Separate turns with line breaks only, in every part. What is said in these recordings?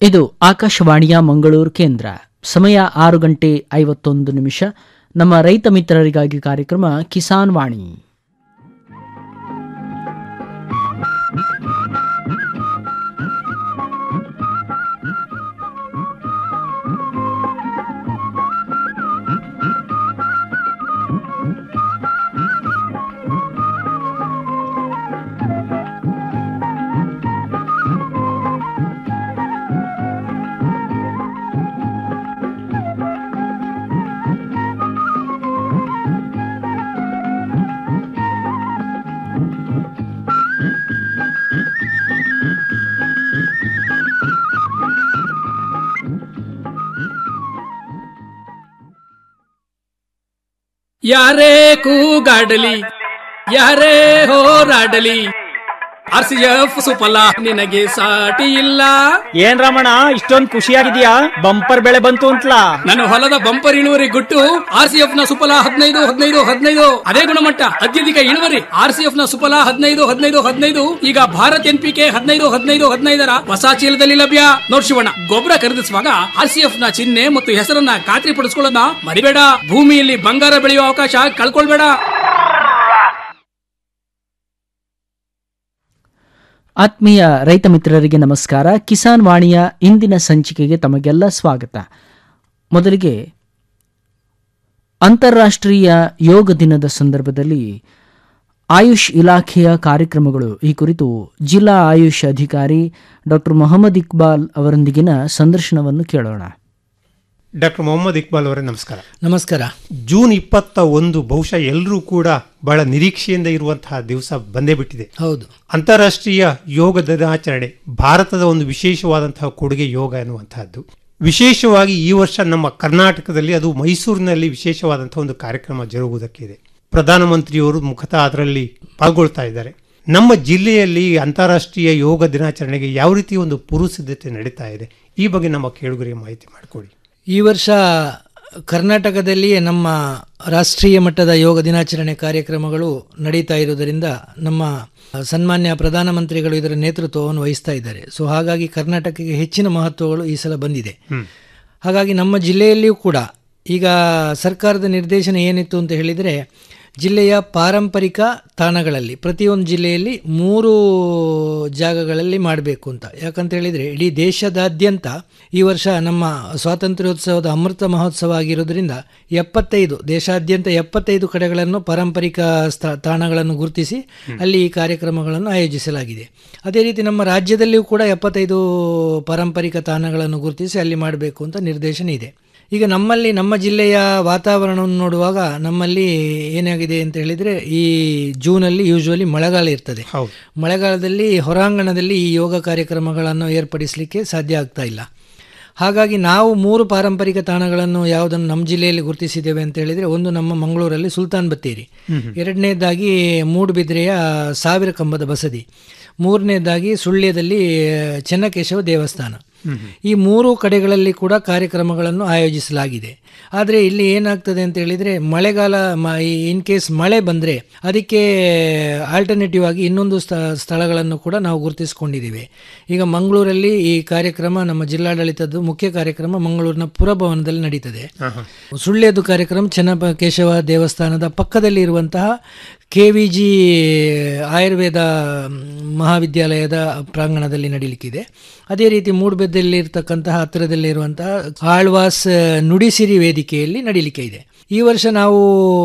ಇದು ಆಕಾಶವಾಣಿಯ ಮಂಗಳೂರು ಕೇಂದ್ರ ಸಮಯ ಆರು ಗಂಟೆ ಐವತ್ತೊಂದು ನಿಮಿಷ ನಮ್ಮ ರೈತ ಮಿತ್ರರಿಗಾಗಿ ಕಾರ್ಯಕ್ರಮ ಕಿಸಾನ್ ವಾಣಿ
ಯಾರೇ ಕೂಗಾಡಲಿ ಯಾರೇ ಹೋರಾಡಲಿ ಆರ್ ಸಿ ಎಫ್ ಸುಫಲ ನಿನಗೆ ಸಾಟಿ ಇಲ್ಲ
ಏನ್ ರಮಣ ಇಷ್ಟೊಂದ್ ಖುಷಿಯಾಗಿದ್ಯಾ ಬಂಪರ್ ಬೆಳೆ ಬಂತು ಅಂತಲಾ
ನನ್ನ ಹೊಲದ ಬಂಪರ್ ಇಳುವರಿ ಗುಟ್ಟು ಆರ್ ಸಿ ಎಫ್ ನ ಸುಫಲ ಹದಿನೈದು ಹದಿನೈದು ಹದಿನೈದು ಅದೇ ಗುಣಮಟ್ಟ ಅತ್ಯಧಿಕ ಇಳುವರಿ ಆರ್ ಸಿ ಎಫ್ ನ ಸುಫಲ ಹದಿನೈದು ಹದಿನೈದು ಹದಿನೈದು ಈಗ ಭಾರತ್ ಎನ್ ಪಿ ಕೆ ಹದಿನೈದು ಹದಿನೈದು ಹದಿನೈದರ ಹೊಸ ಚೀಲದಲ್ಲಿ ಲಭ್ಯ ನೋಡ್ ಶಿವಣ್ಣ ಗೊಬ್ಬರ ಖರೀದಿಸುವಾಗ ಆರ್ ಸಿ ಎಫ್ ನ ಚಿಹ್ನೆ ಮತ್ತು ಹೆಸರನ್ನ ಖಾತ್ರಿ ಪಡಿಸ್ಕೊಳ್ಳೋದನ್ನ ಮರಿಬೇಡ ಭೂಮಿಯಲ್ಲಿ ಬಂಗಾರ ಬೆಳೆಯುವ ಅವಕಾಶ ಕಳ್ಕೊಳ್ಬೇಡ
ಆತ್ಮೀಯ ರೈತ ಮಿತ್ರರಿಗೆ ನಮಸ್ಕಾರ ಕಿಸಾನ್ ವಾಣಿಯ ಇಂದಿನ ಸಂಚಿಕೆಗೆ ತಮಗೆಲ್ಲ ಸ್ವಾಗತ ಮೊದಲಿಗೆ ಅಂತಾರಾಷ್ಟ್ರೀಯ ಯೋಗ ದಿನದ ಸಂದರ್ಭದಲ್ಲಿ ಆಯುಷ್ ಇಲಾಖೆಯ ಕಾರ್ಯಕ್ರಮಗಳು ಈ ಕುರಿತು ಜಿಲ್ಲಾ ಆಯುಷ್ ಅಧಿಕಾರಿ ಡಾಕ್ಟರ್ ಮೊಹಮ್ಮದ್ ಇಕ್ಬಾಲ್ ಅವರೊಂದಿಗಿನ ಸಂದರ್ಶನವನ್ನು ಕೇಳೋಣ
ಡಾಕ್ಟರ್ ಮೊಹಮ್ಮದ್ ಇಕ್ಬಾಲ್ ಅವರೇ ನಮಸ್ಕಾರ
ನಮಸ್ಕಾರ
ಜೂನ್ ಇಪ್ಪತ್ತ ಒಂದು ಬಹುಶಃ ಎಲ್ಲರೂ ಕೂಡ ಬಹಳ ನಿರೀಕ್ಷೆಯಿಂದ ಇರುವಂತಹ ದಿವಸ ಬಂದೇ ಬಿಟ್ಟಿದೆ
ಹೌದು
ಅಂತಾರಾಷ್ಟ್ರೀಯ ಯೋಗ ದಿನಾಚರಣೆ ಭಾರತದ ಒಂದು ವಿಶೇಷವಾದಂತಹ ಕೊಡುಗೆ ಯೋಗ ಎನ್ನುವಂತಹದ್ದು ವಿಶೇಷವಾಗಿ ಈ ವರ್ಷ ನಮ್ಮ ಕರ್ನಾಟಕದಲ್ಲಿ ಅದು ಮೈಸೂರಿನಲ್ಲಿ ವಿಶೇಷವಾದಂತಹ ಒಂದು ಕಾರ್ಯಕ್ರಮ ಜರುಗುವುದಕ್ಕಿದೆ ಪ್ರಧಾನಮಂತ್ರಿಯವರು ಮುಖತಃ ಅದರಲ್ಲಿ ಪಾಲ್ಗೊಳ್ತಾ ಇದ್ದಾರೆ ನಮ್ಮ ಜಿಲ್ಲೆಯಲ್ಲಿ ಅಂತಾರಾಷ್ಟ್ರೀಯ ಯೋಗ ದಿನಾಚರಣೆಗೆ ಯಾವ ರೀತಿ ಒಂದು ಪೂರ್ವಸಿದ್ಧತೆ ನಡೀತಾ ಇದೆ ಈ ಬಗ್ಗೆ ನಮ್ಮ ಕೇಳುಗರಿಗೆ ಮಾಹಿತಿ ಮಾಡಿಕೊಡಿ
ಈ ವರ್ಷ ಕರ್ನಾಟಕದಲ್ಲಿಯೇ ನಮ್ಮ ರಾಷ್ಟ್ರೀಯ ಮಟ್ಟದ ಯೋಗ ದಿನಾಚರಣೆ ಕಾರ್ಯಕ್ರಮಗಳು ನಡೀತಾ ಇರುವುದರಿಂದ ನಮ್ಮ ಸನ್ಮಾನ್ಯ ಪ್ರಧಾನಮಂತ್ರಿಗಳು ಇದರ ನೇತೃತ್ವವನ್ನು ವಹಿಸ್ತಾ ಇದ್ದಾರೆ ಸೊ ಹಾಗಾಗಿ ಕರ್ನಾಟಕಕ್ಕೆ ಹೆಚ್ಚಿನ ಮಹತ್ವಗಳು ಈ ಸಲ ಬಂದಿದೆ ಹಾಗಾಗಿ ನಮ್ಮ ಜಿಲ್ಲೆಯಲ್ಲಿಯೂ ಕೂಡ ಈಗ ಸರ್ಕಾರದ ನಿರ್ದೇಶನ ಏನಿತ್ತು ಅಂತ ಹೇಳಿದರೆ ಜಿಲ್ಲೆಯ ಪಾರಂಪರಿಕ ತಾಣಗಳಲ್ಲಿ ಪ್ರತಿಯೊಂದು ಜಿಲ್ಲೆಯಲ್ಲಿ ಮೂರು ಜಾಗಗಳಲ್ಲಿ ಮಾಡಬೇಕು ಅಂತ ಯಾಕಂತ ಹೇಳಿದರೆ ಇಡೀ ದೇಶದಾದ್ಯಂತ ಈ ವರ್ಷ ನಮ್ಮ ಸ್ವಾತಂತ್ರ್ಯೋತ್ಸವದ ಅಮೃತ ಮಹೋತ್ಸವ ಆಗಿರೋದ್ರಿಂದ ಎಪ್ಪತ್ತೈದು ದೇಶಾದ್ಯಂತ ಎಪ್ಪತ್ತೈದು ಕಡೆಗಳನ್ನು ಪಾರಂಪರಿಕ ಸ್ಥ ತಾಣಗಳನ್ನು ಗುರುತಿಸಿ ಅಲ್ಲಿ ಈ ಕಾರ್ಯಕ್ರಮಗಳನ್ನು ಆಯೋಜಿಸಲಾಗಿದೆ ಅದೇ ರೀತಿ ನಮ್ಮ ರಾಜ್ಯದಲ್ಲಿಯೂ ಕೂಡ ಎಪ್ಪತ್ತೈದು ಪಾರಂಪರಿಕ ತಾಣಗಳನ್ನು ಗುರುತಿಸಿ ಅಲ್ಲಿ ಮಾಡಬೇಕು ಅಂತ ನಿರ್ದೇಶನ ಇದೆ ಈಗ ನಮ್ಮಲ್ಲಿ ನಮ್ಮ ಜಿಲ್ಲೆಯ ವಾತಾವರಣವನ್ನು ನೋಡುವಾಗ ನಮ್ಮಲ್ಲಿ ಏನಾಗಿದೆ ಅಂತ ಹೇಳಿದರೆ ಈ ಜೂನಲ್ಲಿ ಯೂಶ್ವಲಿ ಮಳೆಗಾಲ ಇರ್ತದೆ
ಹೌದು
ಮಳೆಗಾಲದಲ್ಲಿ ಹೊರಾಂಗಣದಲ್ಲಿ ಈ ಯೋಗ ಕಾರ್ಯಕ್ರಮಗಳನ್ನು ಏರ್ಪಡಿಸಲಿಕ್ಕೆ ಸಾಧ್ಯ ಆಗ್ತಾ ಇಲ್ಲ ಹಾಗಾಗಿ ನಾವು ಮೂರು ಪಾರಂಪರಿಕ ತಾಣಗಳನ್ನು ಯಾವುದನ್ನು ನಮ್ಮ ಜಿಲ್ಲೆಯಲ್ಲಿ ಗುರುತಿಸಿದ್ದೇವೆ ಅಂತ ಹೇಳಿದರೆ ಒಂದು ನಮ್ಮ ಮಂಗಳೂರಲ್ಲಿ ಸುಲ್ತಾನ್ ಬತ್ತೇರಿ ಎರಡನೇದಾಗಿ ಮೂಡುಬಿದ್ರೆಯ ಸಾವಿರ ಕಂಬದ ಬಸದಿ ಮೂರನೇದಾಗಿ ಸುಳ್ಯದಲ್ಲಿ ಚೆನ್ನಕೇಶವ ದೇವಸ್ಥಾನ ಈ ಮೂರು ಕಡೆಗಳಲ್ಲಿ ಕೂಡ ಕಾರ್ಯಕ್ರಮಗಳನ್ನು ಆಯೋಜಿಸಲಾಗಿದೆ ಆದರೆ ಇಲ್ಲಿ ಏನಾಗ್ತದೆ ಅಂತ ಹೇಳಿದರೆ ಮಳೆಗಾಲ ಇನ್ ಕೇಸ್ ಮಳೆ ಬಂದರೆ ಅದಕ್ಕೆ ಆಲ್ಟರ್ನೇಟಿವ್ ಆಗಿ ಇನ್ನೊಂದು ಸ್ಥ ಸ್ಥಳಗಳನ್ನು ಕೂಡ ನಾವು ಗುರುತಿಸಿಕೊಂಡಿದ್ದೀವಿ ಈಗ ಮಂಗಳೂರಲ್ಲಿ ಈ ಕಾರ್ಯಕ್ರಮ ನಮ್ಮ ಜಿಲ್ಲಾಡಳಿತದ್ದು ಮುಖ್ಯ ಕಾರ್ಯಕ್ರಮ ಮಂಗಳೂರಿನ ಪುರಭವನದಲ್ಲಿ ನಡೀತದೆ ಸುಳ್ಯದು ಕಾರ್ಯಕ್ರಮ ಚೆನ್ನ ಕೇಶವ ದೇವಸ್ಥಾನದ ಪಕ್ಕದಲ್ಲಿ ಇರುವಂತಹ ಕೆ ವಿ ಜಿ ಆಯುರ್ವೇದ ಮಹಾವಿದ್ಯಾಲಯದ ಪ್ರಾಂಗಣದಲ್ಲಿ ನಡೀಲಿಕ್ಕಿದೆ ಅದೇ ರೀತಿ ಮೂಡುಬೆದ್ದಲ್ಲಿ ಇರತಕ್ಕಂತಹ ಹತ್ತಿರದಲ್ಲಿರುವಂತಹ ಆಳ್ವಾಸ್ ನುಡಿಸಿರಿ ವೇದಿಕೆಯಲ್ಲಿ ನಡೀಲಿಕ್ಕೆ ಇದೆ ಈ ವರ್ಷ ನಾವು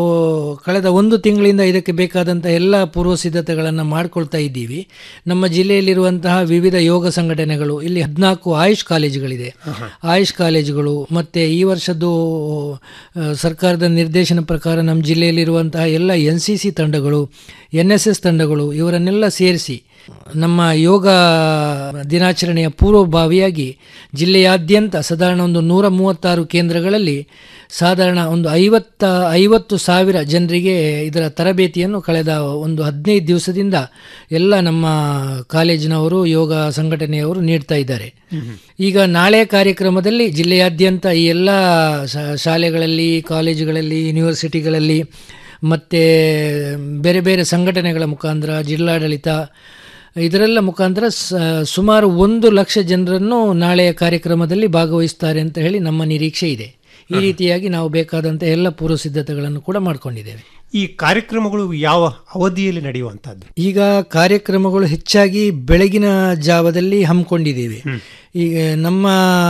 ಕಳೆದ ಒಂದು ತಿಂಗಳಿಂದ ಇದಕ್ಕೆ ಬೇಕಾದಂಥ ಎಲ್ಲ ಪೂರ್ವ ಸಿದ್ಧತೆಗಳನ್ನು ಮಾಡ್ಕೊಳ್ತಾ ಇದ್ದೀವಿ ನಮ್ಮ ಜಿಲ್ಲೆಯಲ್ಲಿರುವಂತಹ ವಿವಿಧ ಯೋಗ ಸಂಘಟನೆಗಳು ಇಲ್ಲಿ ಹದಿನಾಲ್ಕು ಆಯುಷ್ ಕಾಲೇಜುಗಳಿದೆ ಆಯುಷ್ ಕಾಲೇಜುಗಳು ಮತ್ತು ಈ ವರ್ಷದ್ದು ಸರ್ಕಾರದ ನಿರ್ದೇಶನ ಪ್ರಕಾರ ನಮ್ಮ ಜಿಲ್ಲೆಯಲ್ಲಿರುವಂತಹ ಎಲ್ಲ ಎನ್ ಸಿ ಸಿ ತಂಡಗಳು ಎನ್ ಎಸ್ ಎಸ್ ತಂಡಗಳು ಇವರನ್ನೆಲ್ಲ ಸೇರಿಸಿ ನಮ್ಮ ಯೋಗ ದಿನಾಚರಣೆಯ ಪೂರ್ವಭಾವಿಯಾಗಿ ಜಿಲ್ಲೆಯಾದ್ಯಂತ ಸಾಧಾರಣ ಒಂದು ನೂರ ಮೂವತ್ತಾರು ಕೇಂದ್ರಗಳಲ್ಲಿ ಸಾಧಾರಣ ಒಂದು ಐವತ್ತ ಐವತ್ತು ಸಾವಿರ ಜನರಿಗೆ ಇದರ ತರಬೇತಿಯನ್ನು ಕಳೆದ ಒಂದು ಹದಿನೈದು ದಿವಸದಿಂದ ಎಲ್ಲ ನಮ್ಮ ಕಾಲೇಜಿನವರು ಯೋಗ ಸಂಘಟನೆಯವರು ನೀಡ್ತಾ ಇದ್ದಾರೆ ಈಗ ನಾಳೆ ಕಾರ್ಯಕ್ರಮದಲ್ಲಿ ಜಿಲ್ಲೆಯಾದ್ಯಂತ ಈ ಎಲ್ಲ ಶಾಲೆಗಳಲ್ಲಿ ಕಾಲೇಜುಗಳಲ್ಲಿ ಯೂನಿವರ್ಸಿಟಿಗಳಲ್ಲಿ ಮತ್ತು ಬೇರೆ ಬೇರೆ ಸಂಘಟನೆಗಳ ಮುಖಾಂತರ ಜಿಲ್ಲಾಡಳಿತ ಇದರೆಲ್ಲ ಮುಖಾಂತರ ಸ- ಸುಮಾರು ಒಂದು ಲಕ್ಷ ಜನರನ್ನು ನಾಳೆಯ ಕಾರ್ಯಕ್ರಮದಲ್ಲಿ ಭಾಗವಹಿಸ್ತಾರೆ ಅಂತ ಹೇಳಿ ನಮ್ಮ ನಿರೀಕ್ಷೆ ಇದೆ ಈ ರೀತಿಯಾಗಿ ನಾವು ಬೇಕಾದಂಥ ಎಲ್ಲ ಪೂರ್ವ ಸಿದ್ಧತೆಗಳನ್ನು ಕೂಡ ಮಾಡಿಕೊಂಡಿದ್ದೇವೆ
ಈ ಕಾರ್ಯಕ್ರಮಗಳು ಯಾವ ಅವಧಿಯಲ್ಲಿ ನಡೆಯುವಂತಹದ್ದು
ಈಗ ಕಾರ್ಯಕ್ರಮಗಳು ಹೆಚ್ಚಾಗಿ ಬೆಳಗಿನ ಜಾವದಲ್ಲಿ ಹಮ್ಮಿಕೊಂಡಿದ್ದೇವೆ ಈಗ ನಮ್ಮ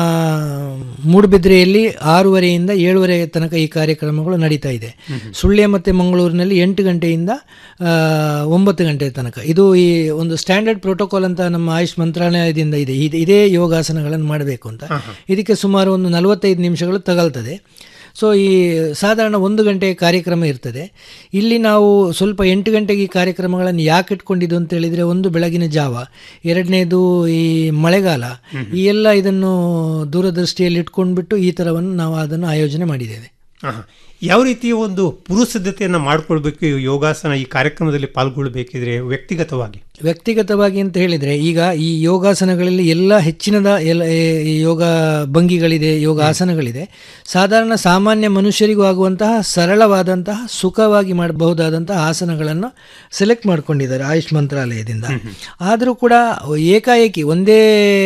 ಮೂಡುಬಿದ್ರೆಯಲ್ಲಿ ಆರೂವರೆಯಿಂದ ಏಳುವರೆ ತನಕ ಈ ಕಾರ್ಯಕ್ರಮಗಳು ನಡೀತಾ ಇದೆ ಸುಳ್ಯ ಮತ್ತು ಮಂಗಳೂರಿನಲ್ಲಿ ಎಂಟು ಗಂಟೆಯಿಂದ ಆ, ಒಂಬತ್ತು ಗಂಟೆ ತನಕ ಇದು ಈ ಒಂದು ಸ್ಟ್ಯಾಂಡರ್ಡ್ ಪ್ರೋಟೋಕಾಲ್ ಅಂತ ನಮ್ಮ ಆಯುಷ್ ಮಂತ್ರಾಲಯದಿಂದ ಇದೆ ಇದು- ಇದೇ ಯೋಗಾಸನಗಳನ್ನು ಮಾಡಬೇಕು ಅಂತ ಇದಕ್ಕೆ ಸುಮಾರು ಒಂದು ನಲವತ್ತೈದು ನಿಮಿಷಗಳು ತಗಲ್ತದೆ ಸೊ ಈ ಸಾಧಾರಣ ಒಂದು ಗಂಟೆ ಕಾರ್ಯಕ್ರಮ ಇರ್ತದೆ ಇಲ್ಲಿ ನಾವು ಸ್ವಲ್ಪ ಎಂಟು ಗಂಟೆಗೆ ಈ ಕಾರ್ಯಕ್ರಮಗಳನ್ನು ಯಾಕೆ ಇಟ್ಕೊಂಡಿದ್ದು ಅಂತ ಹೇಳಿದರೆ ಒಂದು ಬೆಳಗಿನ ಜಾವ ಎರಡನೇದು ಈ ಮಳೆಗಾಲ ಈ ಎಲ್ಲ ಇದನ್ನು ದೂರದೃಷ್ಟಿಯಲ್ಲಿ ಇಟ್ಕೊಂಡ್ಬಿಟ್ಟು ಈ ಥರವನ್ನು ನಾವು ಅದನ್ನು ಆಯೋಜನೆ ಮಾಡಿದ್ದೇವೆ
ಆಹಾ. ಯಾವ ರೀತಿಯ ಒಂದು ಪೂರ್ವ ಸಿದ್ಧತೆಯನ್ನು ಮಾಡ್ಕೊಳ್ಬೇಕು ಈ ಯೋಗಾಸನ ಈ ಕಾರ್ಯಕ್ರಮದಲ್ಲಿ ಪಾಲ್ಗೊಳ್ಬೇಕಿದ್ರೆ ವ್ಯಕ್ತಿಗತವಾಗಿ
ವ್ಯಕ್ತಿಗತವಾಗಿ ಅಂತ ಹೇಳಿದರೆ ಈಗ ಈ ಯೋಗಾಸನಗಳಲ್ಲಿ ಎಲ್ಲ ಹೆಚ್ಚಿನದ ಎಲ್ಲ ಈ- ಈ ಯೋಗ ಭಂಗಿಗಳಿದೆ ಯೋಗ ಆಸನಗಳಿದೆ ಸಾಧಾರಣ ಸಾಮಾನ್ಯ ಮನುಷ್ಯರಿಗೂ ಆಗುವಂತಹ ಸರಳವಾದಂತಹ ಸುಖವಾಗಿ ಮಾಡಬಹುದಾದಂತಹ ಆಸನಗಳನ್ನು ಸೆಲೆಕ್ಟ್ ಮಾಡ್ಕೊಂಡಿದ್ದಾರೆ ಆಯುಷ್ ಮಂತ್ರಾಲಯದಿಂದ ಆದರೂ ಕೂಡ ಏಕಾಏಕಿ ಒಂದೇ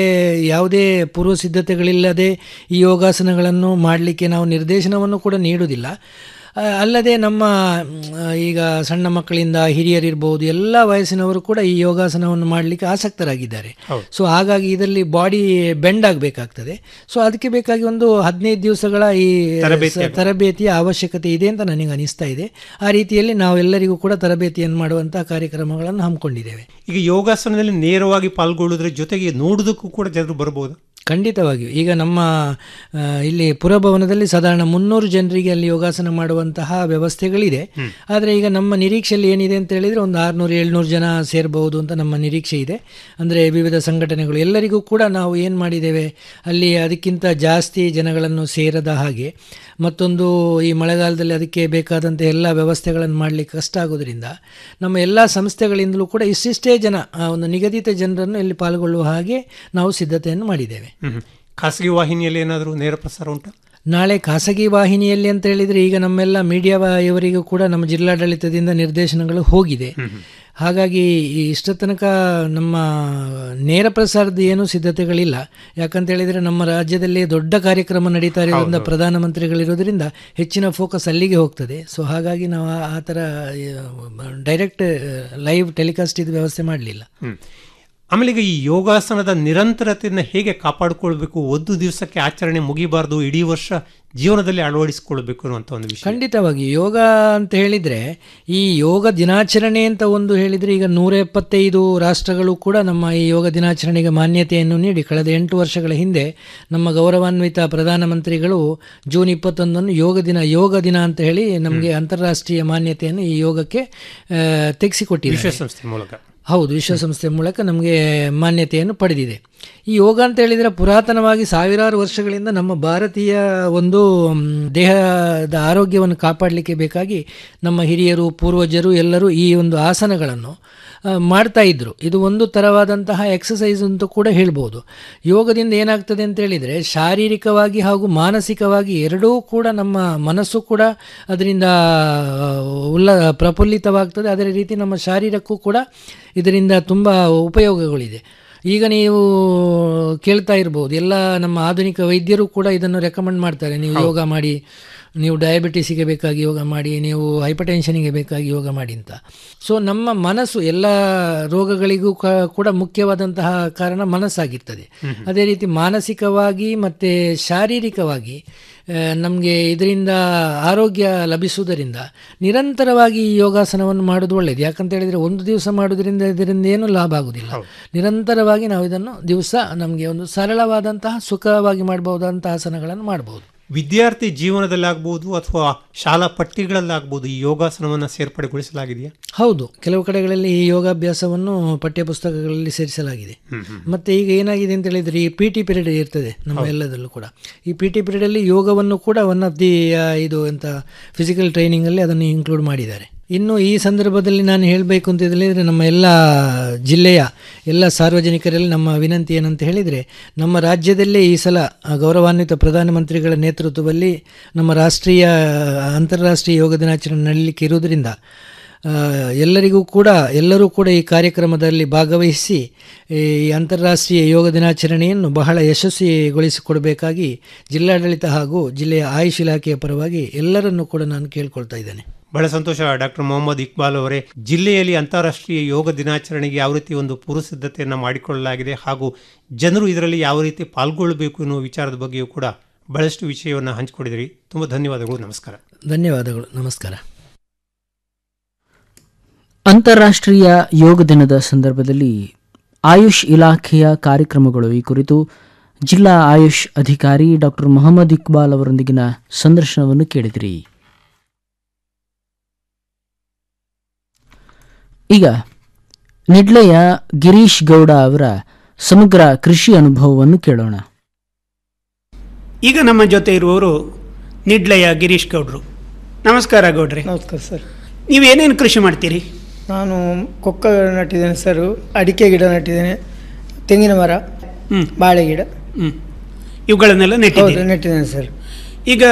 ಯಾವುದೇ ಪೂರ್ವ ಸಿದ್ಧತೆಗಳಿಲ್ಲದೆ ಈ ಯೋಗಾಸನಗಳನ್ನು ಮಾಡಲಿಕ್ಕೆ ನಾವು ನಿರ್ದೇಶನವನ್ನು ಕೂಡ ನೀಡುವುದಿಲ್ಲ ಆ, ಅಲ್ಲದೆ ನಮ್ಮ ಮ್, ಈಗ ಸಣ್ಣ ಮಕ್ಕಳಿಂದ ಹಿರಿಯರಿರ್ಬೋದು ಎಲ್ಲ ವಯಸ್ಸಿನವರು ಕೂಡ ಈ ಯೋಗಾಸನವನ್ನು ಮಾಡಲಿಕ್ಕೆ ಆಸಕ್ತರಾಗಿದ್ದಾರೆ ಸೊ ಹಾಗಾಗಿ ಇದರಲ್ಲಿ ಬಾಡಿ ಬೆಂಡ್ ಆಗಬೇಕಾಗ್ತದೆ ಸೊ ಅದಕ್ಕೆ ಬೇಕಾಗಿ ಒಂದು ಹದಿನೈದು ದಿವಸಗಳ ಈ ಸ- ತರಬೇತಿಯ ಅವಶ್ಯಕತೆ ಇದೆ ಅಂತ ನನಗೆ ಅನಿಸ್ತಾ ಇದೆ ಆ ರೀತಿಯಲ್ಲಿ ನಾವೆಲ್ಲರಿಗೂ ಕೂಡ ತರಬೇತಿಯನ್ನು ಮಾಡುವಂತಹ ಕಾರ್ಯಕ್ರಮಗಳನ್ನು ಹಮ್ಮಿಕೊಂಡಿದ್ದೇವೆ
ಈಗ ಯೋಗಾಸನದಲ್ಲಿ ನೇರವಾಗಿ ಪಾಲ್ಗೊಳ್ಳುವುದ್ರ ಜೊತೆಗೆ ನೋಡುವುದಕ್ಕೂ ಕೂಡ ಜನರು ಬರಬಹುದು
ಖಂಡಿತವಾಗಿಯೂ ಈಗ ನಮ್ಮ ಆ, ಇಲ್ಲಿ ಪುರಭವನದಲ್ಲಿ ಸಾಧಾರಣ ಮುನ್ನೂರು ಜನರಿಗೆ ಅಲ್ಲಿ ಯೋಗಾಸನ ಮಾಡುವಂತಹ ವ್ಯವಸ್ಥೆಗಳಿದೆ ಆದರೆ ಈಗ ನಮ್ಮ ನಿರೀಕ್ಷೆಯಲ್ಲಿ ಏನಿದೆ ಅಂತ ಹೇಳಿದರೆ ಒಂದು ಆರುನೂರು ಏಳ್ನೂರು ಜನ ಸೇರಬಹುದು ಅಂತ ನಮ್ಮ ನಿರೀಕ್ಷೆ ಇದೆ ಅಂದರೆ ವಿವಿಧ ಸಂಘಟನೆಗಳು ಎಲ್ಲರಿಗೂ ಕೂಡ ನಾವು ಏನು ಮಾಡಿದ್ದೇವೆ ಅಲ್ಲಿ ಅದಕ್ಕಿಂತ ಜಾಸ್ತಿ ಜನಗಳನ್ನು ಸೇರದ ಹಾಗೆ ಮತ್ತೊಂದು ಈ ಮಳೆಗಾಲದಲ್ಲಿ ಅದಕ್ಕೆ ಬೇಕಾದಂಥ ಎಲ್ಲ ವ್ಯವಸ್ಥೆಗಳನ್ನು ಮಾಡಲಿಕ್ಕೆ ಕಷ್ಟ ಆಗೋದ್ರಿಂದ ನಮ್ಮ ಎಲ್ಲ ಸಂಸ್ಥೆಗಳಿಂದಲೂ ಕೂಡ ಇಷ್ಟಿಷ್ಟೇ ಜನ ಆ ಒಂದು ನಿಗದಿತ ಜನರನ್ನು ಇಲ್ಲಿ ಪಾಲ್ಗೊಳ್ಳುವ ಹಾಗೆ ನಾವು ಸಿದ್ಧತೆಯನ್ನು ಮಾಡಿದ್ದೇವೆ
ಹ್ಮ್. ಖಾಸಗಿ ವಾಹಿನಿಯಲ್ಲಿ ಏನಾದರೂ ನೇರ ಪ್ರಸಾರ ಉಂಟಾ
ನಾಳೆ ಖಾಸಗಿ ವಾಹಿನಿಯಲ್ಲಿ ಅಂತ ಹೇಳಿದರೆ ಈಗ ನಮ್ಮೆಲ್ಲ ಮೀಡಿಯಾ ಇವರಿಗೂ ಕೂಡ ನಮ್ಮ ಜಿಲ್ಲಾಡಳಿತದಿಂದ ನಿರ್ದೇಶನಗಳು ಹೋಗಿದೆ ಹಾಗಾಗಿ ಈ ಇಷ್ಟ ತನಕ ನಮ್ಮ ನೇರ ಪ್ರಸಾರದ ಏನೂ ಸಿದ್ಧತೆಗಳಿಲ್ಲ ಯಾಕಂತ ಹೇಳಿದರೆ ನಮ್ಮ ರಾಜ್ಯದಲ್ಲಿ ದೊಡ್ಡ ಕಾರ್ಯಕ್ರಮ ನಡೀತಾ ಇರೋದ್ರಿಂದ ಪ್ರಧಾನಮಂತ್ರಿಗಳಿರೋದ್ರಿಂದ ಹೆಚ್ಚಿನ ಫೋಕಸ್ ಅಲ್ಲಿಗೆ ಹೋಗ್ತದೆ ಸೊ ಹಾಗಾಗಿ ನಾವು ಆ- ಆ ಥರ ಡೈರೆಕ್ಟ್ ಲೈವ್ ಟೆಲಿಕಾಸ್ಟ್ ಇದು ವ್ಯವಸ್ಥೆ ಮಾಡಲಿಲ್ಲ
ಹ್ಮ್. ಆಮೇಲೆ ಈಗ ಈ ಯೋಗಾಸನದ ನಿರಂತರತೆಯನ್ನು ಹೇಗೆ ಕಾಪಾಡಿಕೊಳ್ಬೇಕು ಒಂದು ದಿವಸಕ್ಕೆ ಆಚರಣೆ ಮುಗಿಬಾರ್ದು ಇಡೀ ವರ್ಷ ಜೀವನದಲ್ಲಿ ಅಳವಡಿಸಿಕೊಳ್ಬೇಕು ಅನ್ನುವಂಥ ಒಂದು ವಿಷಯ
ಖಂಡಿತವಾಗಿ ಯೋಗ ಅಂತ ಹೇಳಿದರೆ ಈ ಯೋಗ ದಿನಾಚರಣೆ ಅಂತ ಒಂದು ಹೇಳಿದರೆ ಈಗ ನೂರ ಎಪ್ಪತ್ತೈದು ರಾಷ್ಟ್ರಗಳು ಕೂಡ ನಮ್ಮ ಈ ಯೋಗ ದಿನಾಚರಣೆಗೆ ಮಾನ್ಯತೆಯನ್ನು ನೀಡಿ ಕಳೆದ ಎಂಟು ವರ್ಷಗಳ ಹಿಂದೆ ನಮ್ಮ ಗೌರವಾನ್ವಿತ ಪ್ರಧಾನಮಂತ್ರಿಗಳು ಜೂನ್ ಇಪ್ಪತ್ತೊಂದನ್ನು ಯೋಗ ದಿನ ಯೋಗ ದಿನ ಅಂತ ಹೇಳಿ ನಮಗೆ ಅಂತಾರಾಷ್ಟ್ರೀಯ ಮಾನ್ಯತೆಯನ್ನು ಈ ಯೋಗಕ್ಕೆ ಆ, ತೆಗೆಸಿಕೊಟ್ಟಿದ್ದಾರೆ
ವಿಶ್ವಸಂಸ್ಥೆ ಮೂಲಕ
ಹೌದು ವಿಶ್ವಸಂಸ್ಥೆ ಮೂಲಕ ನಮಗೆ ಮಾನ್ಯತೆಯನ್ನು ಪಡೆದಿದೆ ಈ ಯೋಗ ಅಂತ ಹೇಳಿದರೆ ಪುರಾತನವಾಗಿ ಸಾವಿರಾರು ವರ್ಷಗಳಿಂದ ನಮ್ಮ ಭಾರತೀಯ ಒಂದು ಮ್, ದೇಹದ ಆರೋಗ್ಯವನ್ನು ಕಾಪಾಡಲಿಕ್ಕೆ ಬೇಕಾಗಿ ನಮ್ಮ ಹಿರಿಯರು ಪೂರ್ವಜರು ಎಲ್ಲರೂ ಈ ಒಂದು ಆಸನಗಳನ್ನು ಆ, ಮಾಡ್ತಾ ಇದ್ರು ಇದು ಒಂದು ಥರವಾದಂತಹ ಎಕ್ಸಸೈಸ್ ಅಂತ ಕೂಡ ಹೇಳ್ಬೋದು ಯೋಗದಿಂದ ಏನಾಗ್ತದೆ ಅಂತ ಹೇಳಿದರೆ ಶಾರೀರಿಕವಾಗಿ ಹಾಗೂ ಮಾನಸಿಕವಾಗಿ ಎರಡೂ ಕೂಡ ನಮ್ಮ ಮನಸ್ಸು ಕೂಡ ಅದರಿಂದ ಆ, ಉಲ್ಲ ಪ್ರಫುಲ್ಲಿತವಾಗ್ತದೆ ಅದೇ ರೀತಿ ನಮ್ಮ ಶಾರೀರಕ್ಕೂ ಕೂಡ ಇದರಿಂದ ತುಂಬ ಉಪಯೋಗಗಳಿದೆ ಈಗ ನೀವು ಕೇಳ್ತಾ ಇರ್ಬೋದು ಎಲ್ಲ ನಮ್ಮ ಆಧುನಿಕ ವೈದ್ಯರು ಕೂಡ ಇದನ್ನು ರೆಕಮೆಂಡ್ ಮಾಡ್ತಾರೆ ನೀವು ಯೋಗ ಮಾಡಿ ನೀವು ಡಯಾಬಿಟಿಸಿಗೆ ಬೇಕಾಗಿ ಯೋಗ ಮಾಡಿ ನೀವು ಹೈಪರ್ಟೆನ್ಷನಿಗೆ ಬೇಕಾಗಿ ಯೋಗ ಮಾಡಿ ಅಂತ ಸೊ ನಮ್ಮ ಮನಸ್ಸು ಎಲ್ಲ ರೋಗಗಳಿಗೂ ಕ- ಕೂಡ ಮುಖ್ಯವಾದಂತಹ ಕಾರಣ ಮನಸ್ಸಾಗಿರ್ತದೆ ಅದೇ ರೀತಿ ಮಾನಸಿಕವಾಗಿ ಮತ್ತು ಶಾರೀರಿಕವಾಗಿ ನಮಗೆ ಇದರಿಂದ ಆರೋಗ್ಯ ಲಭಿಸುವುದರಿಂದ ನಿರಂತರವಾಗಿ ಈ ಯೋಗಾಸನವನ್ನು ಮಾಡೋದು ಒಳ್ಳೆಯದು ಯಾಕಂತ ಹೇಳಿದರೆ ಒಂದು ದಿವಸ ಮಾಡೋದ್ರಿಂದ ಇದರಿಂದ ಏನು ಲಾಭ ಆಗುವುದಿಲ್ಲ ನಿರಂತರವಾಗಿ ನಾವು ಇದನ್ನು ದಿವಸ ನಮಗೆ ಒಂದು ಸರಳವಾದಂತಹ ಸುಖವಾಗಿ ಮಾಡಬಹುದಂತಹ ಆಸನಗಳನ್ನು ಮಾಡಬಹುದು
ವಿದ್ಯಾರ್ಥಿ ಜೀವನದಲ್ಲಾಗ್ಬೋದು ಅಥವಾ ಶಾಲಾ ಪಠ್ಯಗಳಲ್ಲಾಗ್ಬೋದು ಈ ಯೋಗಾಸನವನ್ನು ಸೇರ್ಪಡೆಗೊಳಿಸಲಾಗಿದೆಯಾ
ಹೌದು ಕೆಲವು ಕಡೆಗಳಲ್ಲಿ ಈ ಯೋಗಾಭ್ಯಾಸವನ್ನು ಪಠ್ಯಪುಸ್ತಕಗಳಲ್ಲಿ ಸೇರಿಸಲಾಗಿದೆ ಮತ್ತೆ ಈಗ ಏನಾಗಿದೆ ಅಂತ ಹೇಳಿದ್ರೆ ಈ ಪಿ ಟಿ ಪೀರಿಯಡ್ ಇರ್ತದೆ ನಮ್ಮ ಎಲ್ಲದರಲ್ಲೂ ಕೂಡ ಈ ಪಿ ಟಿ ಪೀರಿಯಡಲ್ಲಿ ಯೋಗವನ್ನು ಕೂಡ ಒನ್ ಆಫ್ ದಿ ಇದು ಎಂತ ಫಿಸಿಕಲ್ ಟ್ರೈನಿಂಗಲ್ಲಿ ಅದನ್ನು ಇನ್ಕ್ಲೂಡ್ ಮಾಡಿದ್ದಾರೆ ಇನ್ನು ಈ ಸಂದರ್ಭದಲ್ಲಿ ನಾನು ಹೇಳಬೇಕು ಅಂತ ಹೇಳಿದರೆ ನಮ್ಮ ಎಲ್ಲ ಜಿಲ್ಲೆಯ ಎಲ್ಲ ಸಾರ್ವಜನಿಕರಲ್ಲಿ ನಮ್ಮ ವಿನಂತಿ ಏನಂತ ಹೇಳಿದರೆ ನಮ್ಮ ರಾಜ್ಯದಲ್ಲೇ ಈ ಸಲ ಗೌರವಾನ್ವಿತ ಪ್ರಧಾನಮಂತ್ರಿಗಳ ನೇತೃತ್ವದಲ್ಲಿ ನಮ್ಮ ರಾಷ್ಟ್ರೀಯ ಅಂತಾರಾಷ್ಟ್ರೀಯ ಯೋಗ ದಿನಾಚರಣೆ ನಡೀಲಿಕ್ಕೆ ಇರುವುದರಿಂದ ಆ, ಎಲ್ಲರಿಗೂ ಕೂಡ ಎಲ್ಲರೂ ಕೂಡ ಈ ಕಾರ್ಯಕ್ರಮದಲ್ಲಿ ಭಾಗವಹಿಸಿ ಈ ಅಂತಾರಾಷ್ಟ್ರೀಯ ಯೋಗ ದಿನಾಚರಣೆಯನ್ನು ಬಹಳ ಯಶಸ್ವಿಗೊಳಿಸಿಕೊಡಬೇಕಾಗಿ ಜಿಲ್ಲಾಡಳಿತ ಹಾಗೂ ಜಿಲ್ಲೆಯ ಆಯುಷ್ ಇಲಾಖೆಯ ಪರವಾಗಿ ಎಲ್ಲರನ್ನೂ ಕೂಡ ನಾನು ಕೇಳ್ಕೊಳ್ತಾ ಇದ್ದೇನೆ
ಬಹಳ ಸಂತೋಷ ಡಾಕ್ಟರ್ ಮೊಹಮ್ಮದ್ ಇಕ್ಬಾಲ್ ಅವರೇ ಜಿಲ್ಲೆಯಲ್ಲಿ ಅಂತಾರಾಷ್ಟ್ರೀಯ ಯೋಗ ದಿನಾಚರಣೆಗೆ ಯಾವ ರೀತಿ ಒಂದು ಪೂರ್ವ ಸಿದ್ಧತೆಯನ್ನು ಮಾಡಿಕೊಳ್ಳಲಾಗಿದೆ ಹಾಗೂ ಜನರು ಇದರಲ್ಲಿ ಯಾವ ರೀತಿ ಪಾಲ್ಗೊಳ್ಳಬೇಕು ಎನ್ನುವ ವಿಚಾರದ ಬಗ್ಗೆಯೂ ಕೂಡ ಬಹಳಷ್ಟು ವಿಷಯವನ್ನು ಹಂಚಿಕೊಂಡಿದ್ರಿ ತುಂಬ ಧನ್ಯವಾದಗಳು ನಮಸ್ಕಾರ
ಧನ್ಯವಾದಗಳು ನಮಸ್ಕಾರ
ಅಂತಾರಾಷ್ಟ್ರೀಯ ಯೋಗ ದಿನದ ಸಂದರ್ಭದಲ್ಲಿ ಆಯುಷ್ ಇಲಾಖೆಯ ಕಾರ್ಯಕ್ರಮಗಳು ಈ ಕುರಿತು ಜಿಲ್ಲಾ ಆಯುಷ್ ಅಧಿಕಾರಿ ಡಾಕ್ಟರ್ ಮೊಹಮ್ಮದ್ ಇಕ್ಬಾಲ್ ಅವರೊಂದಿಗಿನ ಸಂದರ್ಶನವನ್ನು ಕೇಳಿದಿರಿ ಈಗ ನಿಡ್ಲೆಯ ಗಿರೀಶ್ ಗೌಡ ಅವರ ಸಮಗ್ರ ಕೃಷಿ ಅನುಭವವನ್ನು ಕೇಳೋಣ
ಈಗ ನಮ್ಮ ಜೊತೆ ಇರುವವರು ನಿಡ್ಲೆಯ ಗಿರೀಶ್ ಗೌಡ್ರು ನಮಸ್ಕಾರ ಗೌಡ್ರೆ
ನಮಸ್ಕಾರ ಸರ್
ನೀವೇನೇನು ಕೃಷಿ ಮಾಡ್ತೀರಿ
ನಾನು ಕೊಕ್ಕ ನಟ್ಟಿದ್ದೇನೆ ಸರ್ ಅಡಿಕೆ ಗಿಡ ನಟ್ಟಿದ್ದೇನೆ ತೆಂಗಿನ ಮರ
ಹ್ಮ್.
ಬಾಳೆ ಗಿಡ
ಹ್ಮ್ ಇವುಗಳನ್ನೆಲ್ಲ
ಹೌದು
ನೆಟ್ಟಿದ್ದೀರಿ
ನೆಟ್ಟಿದ್ದೇನೆ ಸರ್
ಈಗ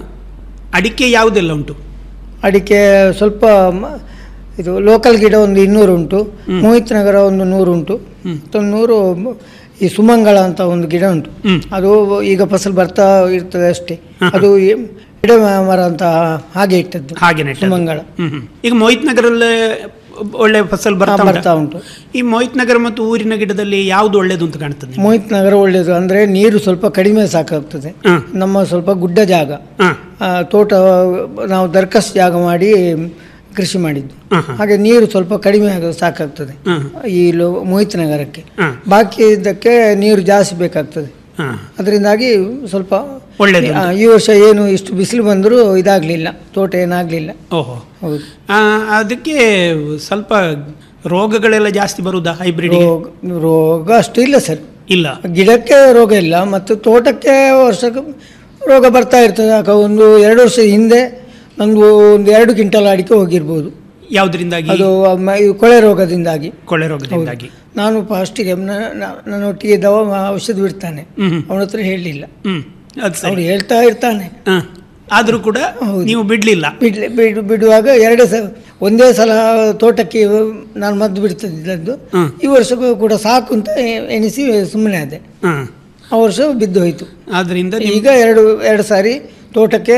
ಅಡಿಕೆ ಯಾವುದೆಲ್ಲ ಉಂಟು
ಅಡಿಕೆ ಸ್ವಲ್ಪ ಮ- ಇದು ಲೋಕಲ್ ಗಿಡ ಒಂದು ಇನ್ನೂರು ಉಂಟು ಮೋಹಿತ್ ನಗರ ಒಂದು ನೂರು ಉಂಟು ಮತ್ತೊಂದು ನೂರು ಮ- ಈ ಸುಮಂಗಳ ಅಂತ ಒಂದು ಗಿಡ ಉಂಟು ಅದು ಈಗ ಫಸಲು ಬರ್ತಾ ಇರ್ತದೆ ಅಷ್ಟೇ ಅದು ಈ ಗಿಡ ಮರ ಅಂತ ಹಾಗೆ ಇಟ್ಟದ್ದು
ಹಾಗೆ ನೆಟ್ಟದ್ದು.
ಸುಮಂಗಳ
ಹ್ಮ್ ಹ್ಮ್. ಈಗ ಮೋಹಿತ್ ನಗರಲ್ಲೇ ಒಳ್ಳೆ ಫಸಲ್ ಬರ್ತಾ
ಹಾ,
ಉಂಟಾ?
ಬರ್ತಾ ಉಂಟು.
ಈ ಮೋಹಿತ್ ನಗರ ಮತ್ತು ಊರಿನ ಗಿಡದಲ್ಲಿ ಯಾವುದು ಒಳ್ಳೇದು ಅಂತ ಕಾಣ್ತದೆ ನಿಮ್ಗೆ?
ಮೋಹಿತ್ ನಗರ ಒಳ್ಳೆಯದು ಅಂದರೆ ನೀರು ಸ್ವಲ್ಪ ಕಡಿಮೆ ಸಾಕಾಗ್ತದೆ
ಹ.
ನಮ್ಮ ಸ್ವಲ್ಪ ಗುಡ್ಡ ಜಾಗ
ಹ.
ಆ, ತೋಟ ನಾವು ದರ್ಕಸ್ ಜಾಗ ಮಾಡಿ ಕೃಷಿ ಮಾಡಿದ್ದು ಹಾಗೆ ನೀರು ಸ್ವಲ್ಪ ಕಡಿಮೆ ಆಗ ಸಾಕಾಗ್ತದೆ ಈ ಲೋ ಮೋಹಿತ್ ನಗರಕ್ಕೆ
ಹ.
ಬಾಕಿ ಇದಕ್ಕೆ ನೀರು ಜಾಸ್ತಿ ಬೇಕಾಗ್ತದೆ
ಹ.
ಅದರಿಂದಾಗಿ ಸ್ವಲ್ಪ
ಒಳ್ಳೆದು
ಆ, ಈ ವರ್ಷ ಏನು ಇಷ್ಟು ಬಿಸಿಲು ಬಂದರೂ ಇದಾಗಲಿಲ್ಲ ತೋಟ ಏನಾಗಲಿಲ್ಲ
ಓಹೋ
ಹೌದು
ಆ, ಅದಕ್ಕೆ ಸ್ವಲ್ಪ ರೋಗಗಳೆಲ್ಲ ಜಾಸ್ತಿ ಬರುದಾ ಹೈಬ್ರಿಡ್
ರೋಗ ರೋಗ ಅಷ್ಟು ಇಲ್ಲ ಸರ್
ಇಲ್ಲ
ಗಿಡಕ್ಕೆ ರೋಗ ಇಲ್ಲ ಮತ್ತು ತೋಟಕ್ಕೆ ವರ್ಷಕ್ಕೆ ರೋಗ ಬರ್ತಾ ಇರ್ತದೆ ಆಗ ಒಂದು ಎರಡು ವರ್ಷದ ಹಿಂದೆ ನಂದು ಒಂದು ಎರಡು ಕ್ವಿಂಟಲ್ ಅಡಿಕೆ ಹೋಗಿರ್ಬೋದು
ಯಾವ್ದ್ರಿಂದಾಗಿ
ಅದು ಮ- ಇದು ಕೊಳೆ ರೋಗದಿಂದಾಗಿ
ಕೊಳೆ ರೋಗದಿಂದಾಗಿ
ನಾನು ಫಸ್ಟಿಗೆ ನನ್ನೊಟ್ಟಿಗೆ ದವ ಔಷಧ ಬಿಡ್ತಾನೆ ಅವನ ಹತ್ರ ಹೇಳಲಿಲ್ಲ
ಹ್ಮ್ ಅದು ಸರಿ
ಅವನು ಹೇಳ್ತಾ ಇರ್ತಾನೆ
ಹ. ಆದ್ರೂ ಕೂಡ ನೀವು ಬಿಡ್ಲಿಲ್ಲ
ಬಿಡ್ಲಿ ಬಿಡು ಬಿಡುವಾಗ ಎರಡೇ ಸಲ ಒಂದೇ ಸಲ ತೋಟಕ್ಕೆ ನಾನು ಮದ್ದು ಬಿಡ್ತಿದ್ದದ್ದು ಈ ವರ್ಷಕ್ಕೂ ಕೂಡ ಸಾಕು ಅಂತ ಎ- ಎಣಿಸಿ ಸುಮ್ಮನೆ ಆದೆ
ಹ.
ಆ ವರ್ಷ ಬಿದ್ದು ಹೋಯಿತು
ಆದ್ರಿಂದ ನೀವು-
ಈಗ ಎರಡು ಎರಡು ಸಾರಿ ತೋಟಕ್ಕೆ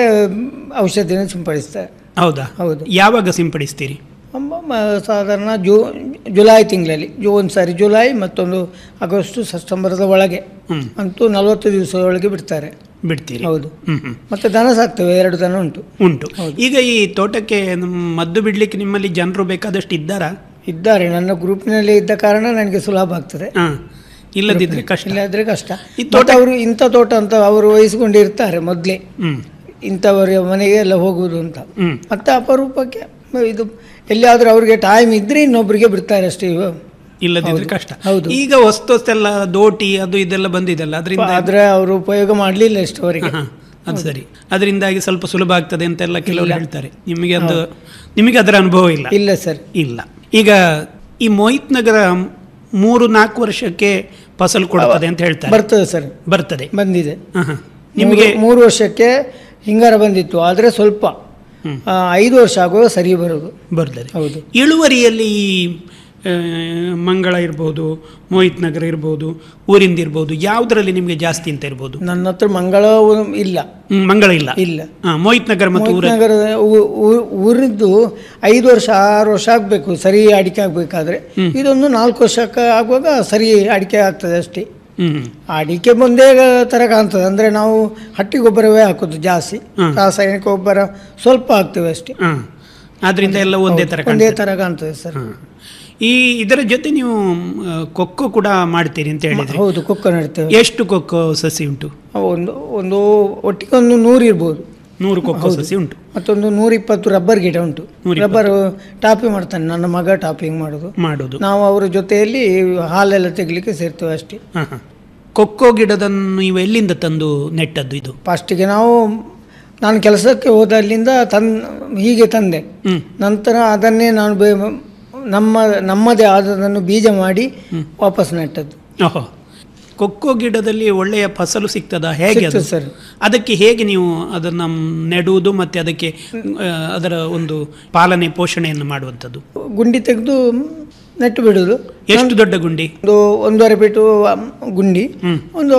ಔಷಧಿನ ಸಿಂಪಡಿಸ್ತಾರೆ
ಹೌದಾ
ಹೌದು.
ಯಾವಾಗ ಸಿಂಪಡಿಸ್ತೀರಿ
ಅಮ್ಮ- ಮ- ಸಾಧಾರಣ ಜೂ ಜುಲೈ ತಿಂಗಳಲ್ಲಿ ಜೂ ಒಂದು ಸಾರಿ ಜುಲೈ ಮತ್ತೊಂದು ಆಗಸ್ಟ್ ಸೆಪ್ಟೆಂಬರದ ಒಳಗೆ ಅಂತೂ ನಲವತ್ತು ದಿವಸದ ಒಳಗೆ ಬಿಡ್ತಾರೆ
ಬಿಡ್ತೀರಿ
ಹೌದು
ಹ್ಮ್ ಹ್ಮ್
ಮತ್ತೆ ದನ ಸಾಕ್ತೇವೆ ಎರಡು ದನ ಉಂಟು
ಉಂಟು ಈಗ ಈ ತೋಟಕ್ಕೆ ನಮ್ಮ ಮದ್ದು ಬಿಡ್ಲಿಕ್ಕೆ ನಿಮ್ಮಲ್ಲಿ ಜನರು ಬೇಕಾದಷ್ಟು ಇದ್ದಾರಾ
ಇದ್ದಾರೆ ನನ್ನ ಗ್ರೂಪ್ನಲ್ಲಿ ಇದ್ದ ಕಾರಣ ನನಗೆ ಸುಲಭ ಆಗ್ತದೆ
ಹ. ಇಲ್ಲದಿದ್ರೆ ಕಷ್ಟ
ಇಲ್ಲಾದ್ರೆ ಕಷ್ಟ
ಈ
ತೋಟ ಅವರು ಇಂಥ ತೋಟ ಅಂತ ಅವರು ವಹಿಸಿಕೊಂಡಿರ್ತಾರೆ ಮೊದಲೇ
ಹ್ಮ್
ಇಂಥವರ ಮನೆಗೆ ಎಲ್ಲ ಹೋಗುವುದು ಅಂತ
ಹ್ಮ್.
ಮತ್ತೆ ಅಪರೂಪಕ್ಕೆ ಇದು ಎಲ್ಲಿಯಾದ್ರೂ ಅವ್ರಿಗೆ ಟೈಮ್ ಇದ್ರೆ ಇನ್ನೊಬ್ಬರಿಗೆ ಬಿಡ್ತಾರೆ ಅಷ್ಟೇ ಇವು
ಇಲ್ಲದಿದ್ರೆ ಕಷ್ಟ
ಹೌದು.
ಈಗ ವಸ್ತು ವಸ್ತೆಲ್ಲ ದೋಟಿ ಅದು ಇದೆಲ್ಲ ಬಂದಿದೆಲ್ಲ ಅದರಿಂದ
ಆದ್ರೆ ಅವರು ಉಪಯೋಗ ಮಾಡಲಿಲ್ಲ ಇಷ್ಟವರೆಗೆ
ಅದು ಸರಿ ಅದರಿಂದಾಗಿ ಸ್ವಲ್ಪ ಸುಲಭ ಆಗ್ತದೆ ಅಂತೆಲ್ಲ ಕೆಲವರು ಹೇಳ್ತಾರೆ ನಿಮಗೆ ಅದು ನಿಮಗೆ ಅದರ ಅನುಭವ ಇಲ್ಲ
ಇಲ್ಲ ಸರ್
ಇಲ್ಲ ಈಗ ಈ ಮೋಹಿತ್ ನಗರ ಮೂರು ನಾಲ್ಕು ವರ್ಷಕ್ಕೆ ಫಸಲು ಕೊಡುತ್ತದೆ ಅಂತ ಹೇಳ್ತಾರೆ
ಬರ್ತದೆ ಸರ್
ಬರ್ತದೆ
ಬಂದಿದೆ
ಹ, ಹ. ನಿಮಗೆ
ಮೂರು- ಮೂರು ವರ್ಷಕ್ಕೆ ಹಿಂಗಾರ ಬಂದಿತ್ತು ಆದರೆ ಸ್ವಲ್ಪ ಆ, ಐದು ವರ್ಷ ಆಗುವಾಗ ಸರಿ ಬರೋದು
ಬರ್ತದೆ
ಹೌದು
ಇಳುವರಿಯಲ್ಲಿ ಈ ಆ, ಮಂಗಳ ಇರ್ಬೋದು ಮೋಹಿತ್ ನಗರ ಇರ್ಬೋದು ಊರಿಂದ ಇರ್ಬೋದು ಯಾವುದರಲ್ಲಿ ನಿಮಗೆ ಜಾಸ್ತಿ ಅಂತ ಇರ್ಬೋದು
ನನ್ನ ಹತ್ರ ಮಂಗಳ ಊ- ಇಲ್ಲ
ಹ್ಮ್, ಮಂಗಳ ಇಲ್ಲ
ಇಲ್ಲ
ಹಾ, ಮೋಹಿತ್ ನಗರ ಮತ್ತು ಊರ
ನಗರದ ಊರಿದ್ದು ಐದು ವರ್ಷ ಆರು ವರ್ಷ ಆಗಬೇಕು ಸರಿ ಅಡಿಕೆ ಆಗಬೇಕಾದ್ರೆ ಇದೊಂದು ನಾಲ್ಕು ವರ್ಷಕ್ಕೆ ಆಗುವಾಗ ಸರಿ ಅಡಿಕೆ ಆಗ್ತದೆ ಅಷ್ಟೇ
ಹ್ಮ್
ಅಡಿಕೆ ಒಂದೇ ಥರ ಕಾಣ್ತದೆ ಅಂದರೆ ನಾವು ಹಟ್ಟಿ ಗೊಬ್ಬರವೇ ಹಾಕೋದು ಜಾಸ್ತಿ ರಾಸಾಯನಿಕ ಗೊಬ್ಬರ ಸ್ವಲ್ಪ ಹಾಕ್ತೇವೆ ಅಷ್ಟೇ
ಹಾ ಆದ್ರಿಂದ ಎಲ್ಲ ಒಂದೇ ತರ
ಒಂದೇ
ಕಾಣ್ತದೆ.
ಥರ ಕಾಣ್ತದೆ ಸರ್
ಹಾ. ಈ ಇದರ ಜೊತೆ ನೀವು ಆ, ಕೊಕ್ಕೋ ಕೂಡ ಮಾಡ್ತೀರಿ ಅಂತ ಹೇಳಿದ್ರಿ
ಹೌದು ಕೊಕ್ಕ ನಡ್ತೇವೆ
ಎಷ್ಟು ಕೊಕ್ಕೋ ಸಸಿ ಉಂಟು
ಒಂದು ಒಂದು ಒಟ್ಟಿಗೆ ಒಂದು ನೂರು ಇರ್ಬೋದು
ನೂರು ಕೊಕ್ಕೋ ಸಸಿ ಉಂಟು
ಮತ್ತೊಂದು ನೂರಿಪ್ಪತ್ತು ರಬ್ಬರ್ ಗಿಡ ಉಂಟು
ನೂರಿಪ್ಪತ್ತು.
ರಬ್ಬರ್ ಟಾಪಿಂಗ್ ಮಾಡ್ತಾನೆ ನನ್ನ ಮಗ ಟಾಪಿಂಗ್ ಮಾಡೋದು
ಮಾಡೋದು
ನಾವು ಅವರ ಜೊತೆಯಲ್ಲಿ ಹಾಲೆಲ್ಲ ತೆಗಿಲಿಕ್ಕೆ ಸೇರ್ತೇವೆ ಅಷ್ಟೇ
ಹಾ, ಹಾ. ಕೊಕ್ಕೋ ಗಿಡದನ್ನು ನೀವು ಎಲ್ಲಿಂದ ತಂದು ನೆಟ್ಟದ್ದು ಇದು
ಫಸ್ಟಿಗೆ ನಾವು ನಾನು ಕೆಲಸಕ್ಕೆ ಹೋದಲ್ಲಿಂದ ತನ್ ಹೀಗೆ ತಂದೆ ನಂತರ ಅದನ್ನೇ ನಾನು ಬೇ ನಮ್ಮ ನಮ್ಮದೇ ಆದದನ್ನು ಬೀಜ ಮಾಡಿ ವಾಪಸ್ ನೆಟ್ಟದ್ದು
ಓಹೋ ಕೊಕ್ಕೋ ಗಿಡದಲ್ಲಿ ಒಳ್ಳೆಯ ಫಸಲು ಸಿಗ್ತದಾ ಹೇಗೆ ಅದು
ಸಿಗ್ತದೆ ಸರ್.
ಅದಕ್ಕೆ ಹೇಗೆ ನೀವು ಅದನ್ನ ನೆಡುವುದು ಮತ್ತೆ ಅದಕ್ಕೆ ಆ, ಅದರ ಒಂದು ಪಾಲನೆ ಪೋಷಣೆಯನ್ನು ಮಾಡುವಂಥದ್ದು
ಗುಂಡಿ ತೆಗೆದು ನೆಟ್ಟು ಬಿಡುದು
ಎಷ್ಟು ದೊಡ್ಡ ಗುಂಡಿ
ಒಂದು ಒಂದೂವರೆ ಫೀಟು ಅಮ್, ಗುಂಡಿ ಒಂದು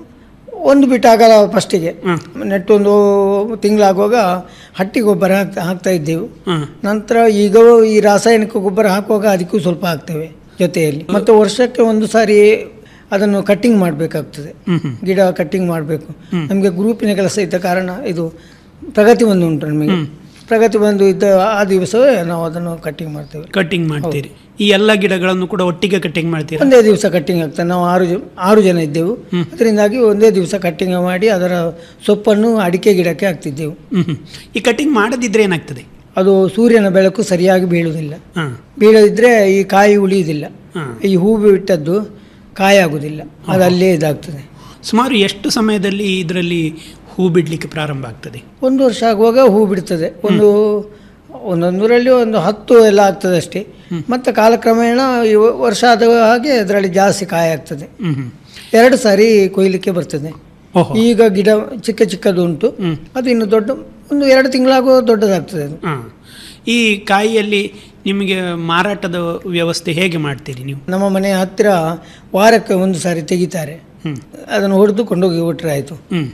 ಒಂದು ಬಿಟ್ಟು ಆಗಲ್ಲ ಫಸ್ಟಿಗೆ ನೆಟ್ಟು ಒಂದು ತಿಂಗಳಾಗುವಾಗ ಹಟ್ಟಿ ಗೊಬ್ಬರ ಹಾಕ್ತಾ ಹಾಕ್ತಾ ಇದ್ದೆವು
ಹ್ಮ್.
ನಂತರ ಈಗ ಈ ರಾಸಾಯನಿಕ ಗೊಬ್ಬರ ಹಾಕುವಾಗ ಅದಕ್ಕೂ ಸ್ವಲ್ಪ ಹಾಕ್ತೇವೆ ಜೊತೆಯಲ್ಲಿ ಮತ್ತು ವರ್ಷಕ್ಕೆ ಒಂದು ಸಾರಿ ಅದನ್ನು ಕಟ್ಟಿಂಗ್ ಮಾಡಬೇಕಾಗ್ತದೆ ಗಿಡ ಕಟ್ಟಿಂಗ್ ಮಾಡಬೇಕು ನಮಗೆ ಗ್ರೂಪಿನ ಕೆಲಸ ಇದ್ದ ಕಾರಣ ಇದು ಪ್ರಗತಿ ಬಂದು ಉಂಟು ನಮಗೆ ಪ್ರಗತಿ ಬಂದು ಇದ್ದ ಆ ದಿವಸವೇ ನಾವು ಅದನ್ನು ಕಟ್ಟಿಂಗ್ ಮಾಡ್ತೇವೆ
ಕಟ್ಟಿಂಗ್ ಮಾಡ್ತೀರಿ ಈ ಎಲ್ಲ ಗಿಡಗಳನ್ನು ಕೂಡ ಒಟ್ಟಿಗೆ ಕಟ್ಟಿಂಗ್ ಮಾಡ್ತೀರಾ
ಒಂದೇ ದಿವಸ ಕಟ್ಟಿಂಗ್ ಆಗ್ತದೆ ನಾವು ಆರು ಜ ಆರು ಜನ ಇದ್ದೆವು ಅದರಿಂದಾಗಿ ಒಂದೇ ದಿವಸ ಕಟ್ಟಿಂಗ್ ಮಾಡಿ ಅದರ ಸೊಪ್ಪನ್ನು ಅಡಿಕೆ ಗಿಡಕ್ಕೆ ಹಾಕ್ತಿದ್ದೆವು
ಹ್ಮ್ ಹ್ಮ್. ಈ ಕಟ್ಟಿಂಗ್ ಮಾಡದಿದ್ರೆ ಏನಾಗ್ತದೆ
ಅದು ಸೂರ್ಯನ ಬೆಳಕು ಸರಿಯಾಗಿ ಬೀಳುವುದಿಲ್ಲ
ಹಾ
ಬೀಳದಿದ್ರೆ ಈ ಕಾಯಿ ಉಳಿಯುವುದಿಲ್ಲ
ಹಾ.
ಈ ಹೂ ಬಿಟ್ಟದ್ದು ಕಾಯಿ ಆಗುದಿಲ್ಲ ಅದು ಅಲ್ಲೇ ಇದಾಗ್ತದೆ
ಸುಮಾರು ಎಷ್ಟು ಸಮಯದಲ್ಲಿ ಇದರಲ್ಲಿ ಹೂ ಬಿಡ್ಲಿಕ್ಕೆ ಪ್ರಾರಂಭ ಆಗ್ತದೆ
ಒಂದು ವರ್ಷ ಆಗುವಾಗ ಹೂ ಬಿಡ್ತದೆ ಒಂದು ಒಂದೊಂದರಲ್ಲಿ ಒಂದು ಹತ್ತು ಎಲ್ಲ ಆಗ್ತದೆ ಅಷ್ಟೇ ಮತ್ತೆ ಕಾಲಕ್ರಮೇಣ ಈ ವರ್ಷ ಆದ ಹಾಗೆ ಅದರಲ್ಲಿ ಜಾಸ್ತಿ ಕಾಯಿ ಆಗ್ತದೆ
ಹ್ಮ್ ಹ್ಮ್.
ಎರಡು ಸಾರಿ ಕೊಯ್ಲಿಕ್ಕೆ ಬರ್ತದೆ
ಓಹೋ
ಈಗ ಗಿಡ ಚಿಕ್ಕ ಚಿಕ್ಕದು ಉಂಟು ಅದು ಇನ್ನು ದೊಡ್ಡ ಒಂದು ಎರಡು ತಿಂಗಳಾಗುವ ದೊಡ್ಡದಾಗ್ತದೆ ಅದು
ಹಾ. ಈ ಕಾಯಿಯಲ್ಲಿ ನಿಮಗೆ ಮಾರಾಟದ ವ್ಯವಸ್ಥೆ ಹೇಗೆ ಮಾಡ್ತೀರಿ ನೀವು
ನಮ್ಮ ಮನೆಯ ಹತ್ತಿರ ವಾರಕ್ಕೆ ಒಂದು ಸಾರಿ ತೆಗಿತಾರೆ
ಹ್ಮ್.
ಅದನ್ನು ಹೊಡೆದು ಕೊಂಡೋಗಿ ಬಿಟ್ರೆ ಆಯಿತು
ಹ್ಮ್